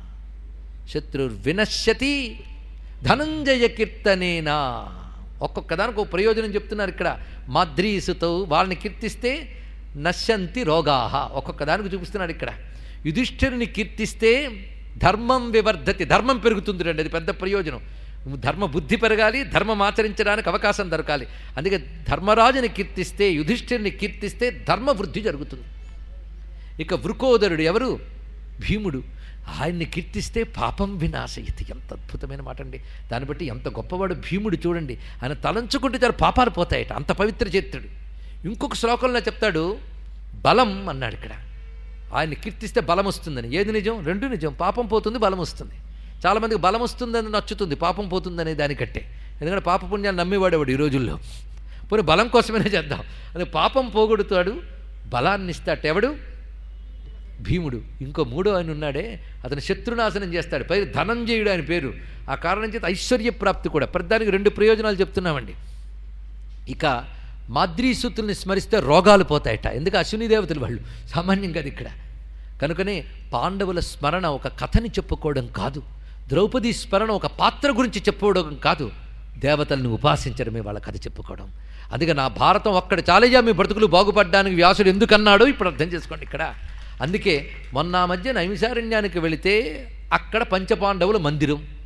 శత్రుర్వినశ్యతి ధనంజయ కీర్తనేన ఒక్కొక్క దానికి ఒక ప్రయోజనం చెప్తున్నారు ఇక్కడ మాద్రీసుతో వాళ్ళని కీర్తిస్తే నశ్యంతి రోగాహ ఒక్కొక్క దానికి చూపిస్తున్నాడు ఇక్కడ యుధిష్ఠిరుని కీర్తిస్తే ధర్మం వివర్ధతి ధర్మం పెరుగుతుంది రండి అది పెద్ద ప్రయోజనం ధర్మ బుద్ధి పెరగాలి ధర్మం ఆచరించడానికి అవకాశం దొరకాలి అందుకే ధర్మరాజుని కీర్తిస్తే యుధిష్ఠిరుని కీర్తిస్తే ధర్మ వృద్ధి జరుగుతుంది ఇక వృకోదరుడు ఎవరు భీముడు ఆయన్ని కీర్తిస్తే పాపం వినాశయతి ఎంత అద్భుతమైన మాట అండి దాన్ని బట్టి ఎంత గొప్పవాడు భీముడు చూడండి ఆయన తలంచుకుంటే చాలా పాపాలు పోతాయట అంత పవిత్ర చేతుడు ఇంకొక శ్లోకంలో చెప్తాడు బలం అన్నాడు ఇక్కడ ఆయన్ని కీర్తిస్తే బలం వస్తుందని ఏది నిజం రెండు నిజం పాపం పోతుంది బలం వస్తుంది చాలామందికి బలం వస్తుందని నచ్చుతుంది పాపం పోతుందనే దానికట్టే ఎందుకంటే పాప పుణ్యాలు నమ్మేవాడేవాడు ఈ రోజుల్లో పోనీ బలం కోసమైనా చేద్దాం అదే పాపం పోగొడుతాడు బలాన్ని ఇస్తాడు ఎవడు భీముడు ఇంకో మూడో ఆయన ఉన్నాడే అతను శత్రునాశనం చేస్తాడు పై ధనంజయుడు ఆయన పేరు ఆ కారణం చేత ఐశ్వర్య ప్రాప్తి కూడా ప్రతిదానికి రెండు ప్రయోజనాలు చెప్తున్నామండి ఇక మాద్రీసూతుల్ని స్మరిస్తే రోగాలు పోతాయట ఎందుకు అశ్విని దేవతలు వాళ్ళు సామాన్యం కాదు ఇక్కడ కనుకనే పాండవుల స్మరణ ఒక కథని చెప్పుకోవడం కాదు ద్రౌపది స్మరణ ఒక పాత్ర గురించి చెప్పుకోవడం కాదు దేవతల్ని ఉపాసించడమే వాళ్ళ కథ చెప్పుకోవడం అందుకే నా భారతం ఒక్కడ చాలయ్యా మీ బ్రతుకులు బాగుపడడానికి వ్యాసుడు ఎందుకన్నాడో ఇప్పుడు అర్థం చేసుకోండి ఇక్కడ అందుకే మొన్న ఆ మధ్య నైమిసారణ్యానికి వెళితే అక్కడ పంచపాండవుల మందిరం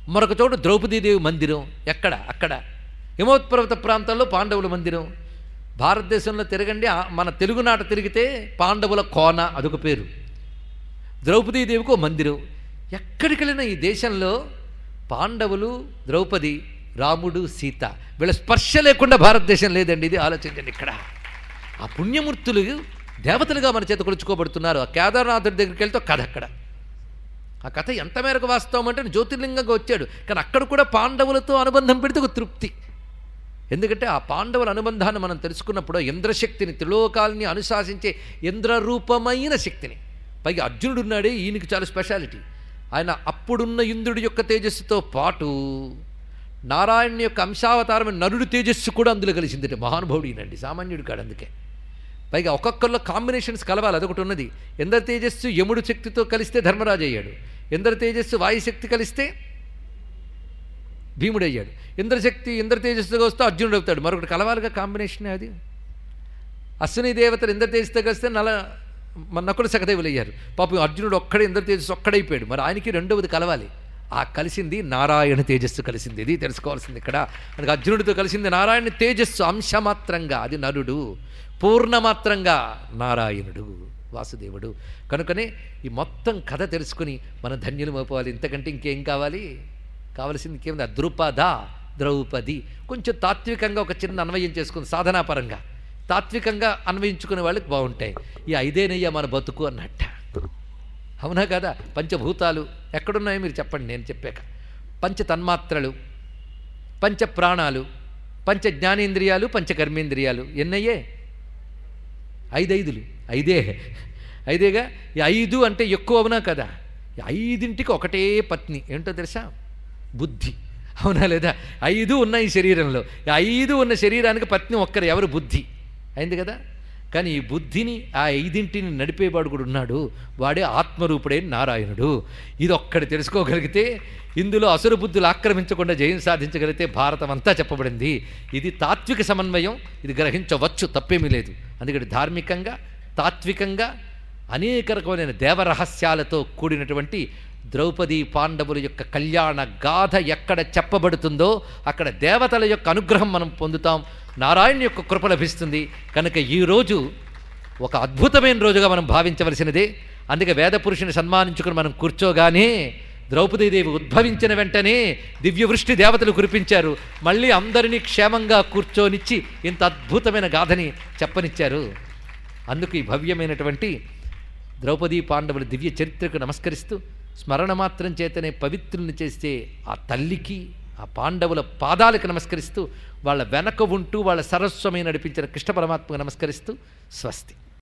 మరొక చోట ద్రౌపదీదేవి మందిరం ఎక్కడ అక్కడ హిమోత్పర్వత ప్రాంతంలో పాండవుల మందిరం భారతదేశంలో తిరగండి ఆ- మన తెలుగునాట తిరిగితే పాండవుల కోన అదొక పేరు ద్రౌపదీదేవికి ఒక మందిరం ఎక్కడికి వెళ్ళినా ఈ దేశంలో పాండవులు ద్రౌపది రాముడు సీత వీళ్ళ స్పర్శ లేకుండా భారతదేశం లేదండి ఇది ఆలోచించండి ఇక్కడ ఆ పుణ్యమూర్తులు దేవతలుగా మన చేత కొలుచుకోబడుతున్నారు ఆ కేదార్నాథుడి దగ్గరికి వెళ్తే ఒక కథ అక్కడ ఆ కథ ఎంత మేరకు వాస్తవం అంటే జ్యోతిర్లింగంగా వచ్చాడు కానీ అక్కడ కూడా పాండవులతో అనుబంధం పెడితే ఒక తృప్తి ఎందుకంటే ఆ పాండవుల అనుబంధాన్ని మనం తెలుసుకున్నప్పుడు ఇంద్రశక్తిని త్రిలోకాల్ని అనుశాసించే ఇంద్రరూపమైన శక్తిని పైగా అర్జునుడు ఉన్నాడే ఈయనకి చాలా స్పెషాలిటీ ఆయన అప్పుడున్న ఇంద్రుడి యొక్క తేజస్సుతో పాటు నారాయణ యొక్క అంశావతారమైన నరుడి తేజస్సు కూడా అందులో కలిసింది మహానుభావుడు ఈయనండి సామాన్యుడు కాడు అందుకే పైగా ఒక్కొక్కరిలో కాంబినేషన్స్ కలవాలి అదొకటి ఉన్నది ఎందరి తేజస్సు యముడు శక్తితో కలిస్తే ధర్మరాజు అయ్యాడు ఎందరి తేజస్సు వాయుశక్తి కలిస్తే భీముడయ్యాడు ఇంద్రశక్తి ఇంద్ర తేజస్సుగా వస్తే అర్జునుడు అవుతాడు మరొకటి కలవాలిగా కాంబినేషన్ అది అశ్విని దేవతలు ఇంద్ర తేజస్సుతో కలిస్తే నల మన నకులు సగదేవులు అయ్యారు పాపం అర్జునుడు ఒక్కడే ఇంద్ర తేజస్సు ఒక్కడైపోయాడు మరి ఆయనకి రెండవది కలవాలి ఆ కలిసింది నారాయణ తేజస్సు కలిసింది ఇది తెలుసుకోవాల్సింది ఇక్కడ అందుకే అర్జునుడితో కలిసింది నారాయణ తేజస్సు అంశమాత్రంగా అది నరుడు పూర్ణమాత్రంగా నారాయణుడు వాసుదేవుడు కనుకనే ఈ మొత్తం కథ తెలుసుకుని మనం ధన్యులు అయిపోవాలి ఇంతకంటే ఇంకేం కావాలి కావలసింది ఇంకేముంది ద్రుపద ద్రౌపది కొంచెం తాత్వికంగా ఒక చిన్న అన్వయం చేసుకుని సాధనాపరంగా తాత్వికంగా అన్వయించుకునే వాళ్ళకి బాగుంటాయి ఈ ఐదేనయ్య మన బతుకు అన్నట్ట అవునా కదా పంచభూతాలు ఎక్కడున్నాయో మీరు చెప్పండి నేను చెప్పాక పంచ తన్మాత్రలు పంచ ప్రాణాలు పంచ జ్ఞానేంద్రియాలు పంచ కర్మేంద్రియాలు ఎన్నయ్యే ఐదైదులు ఐదే ఐదేగా ఈ ఐదు అంటే ఎక్కువ అవునా కదా ఈ ఐదింటికి ఒకటే పత్ని ఏంటో తెలుసా బుద్ధి అవునా లేదా ఐదు ఉన్నాయి ఈ శరీరంలో ఈ ఐదు ఉన్న శరీరానికి పత్ని ఒక్కరు ఎవరు బుద్ధి అయింది కదా కానీ ఈ బుద్ధిని ఆ ఐదింటిని నడిపేవాడు కూడా ఉన్నాడు వాడే ఆత్మరూపుడే నారాయణుడు ఇది ఒక్కటి తెలుసుకోగలిగితే ఇందులో అసుర బుద్ధులు ఆక్రమించకుండా జయం సాధించగలిగితే భారతం అంతా చెప్పబడింది ఇది తాత్విక సమన్వయం ఇది గ్రహించవచ్చు తప్పేమీ లేదు అందుకని ధార్మికంగా తాత్వికంగా అనేక రకమైన దేవరహస్యాలతో కూడినటువంటి ద్రౌపది పాండవుల యొక్క కళ్యాణ గాథ ఎక్కడ చెప్పబడుతుందో అక్కడ దేవతల యొక్క అనుగ్రహం మనం పొందుతాం నారాయణ యొక్క కృప లభిస్తుంది కనుక ఈరోజు ఒక అద్భుతమైన రోజుగా మనం భావించవలసినదే అందుకే వేద పురుషుని సన్మానించుకుని మనం కూర్చోగానే ద్రౌపదీదేవి ఉద్భవించిన వెంటనే దివ్యవృష్టి దేవతలు కురిపించారు మళ్ళీ అందరినీ క్షేమంగా కూర్చోనిచ్చి ఇంత అద్భుతమైన గాథని చెప్పనిచ్చారు అందుకు ఈ భవ్యమైనటువంటి ద్రౌపదీ పాండవుల దివ్య చరిత్రకు నమస్కరిస్తూ స్మరణ మాత్రం చేతనే పవిత్రుల్ని చేస్తే ఆ తల్లికి ఆ పాండవుల పాదాలకు నమస్కరిస్తూ వాళ్ళ వెనక ఉంటూ వాళ్ళ సరస్వమైన నడిపించిన కృష్ణ పరమాత్మకు నమస్కరిస్తూ స్వస్తి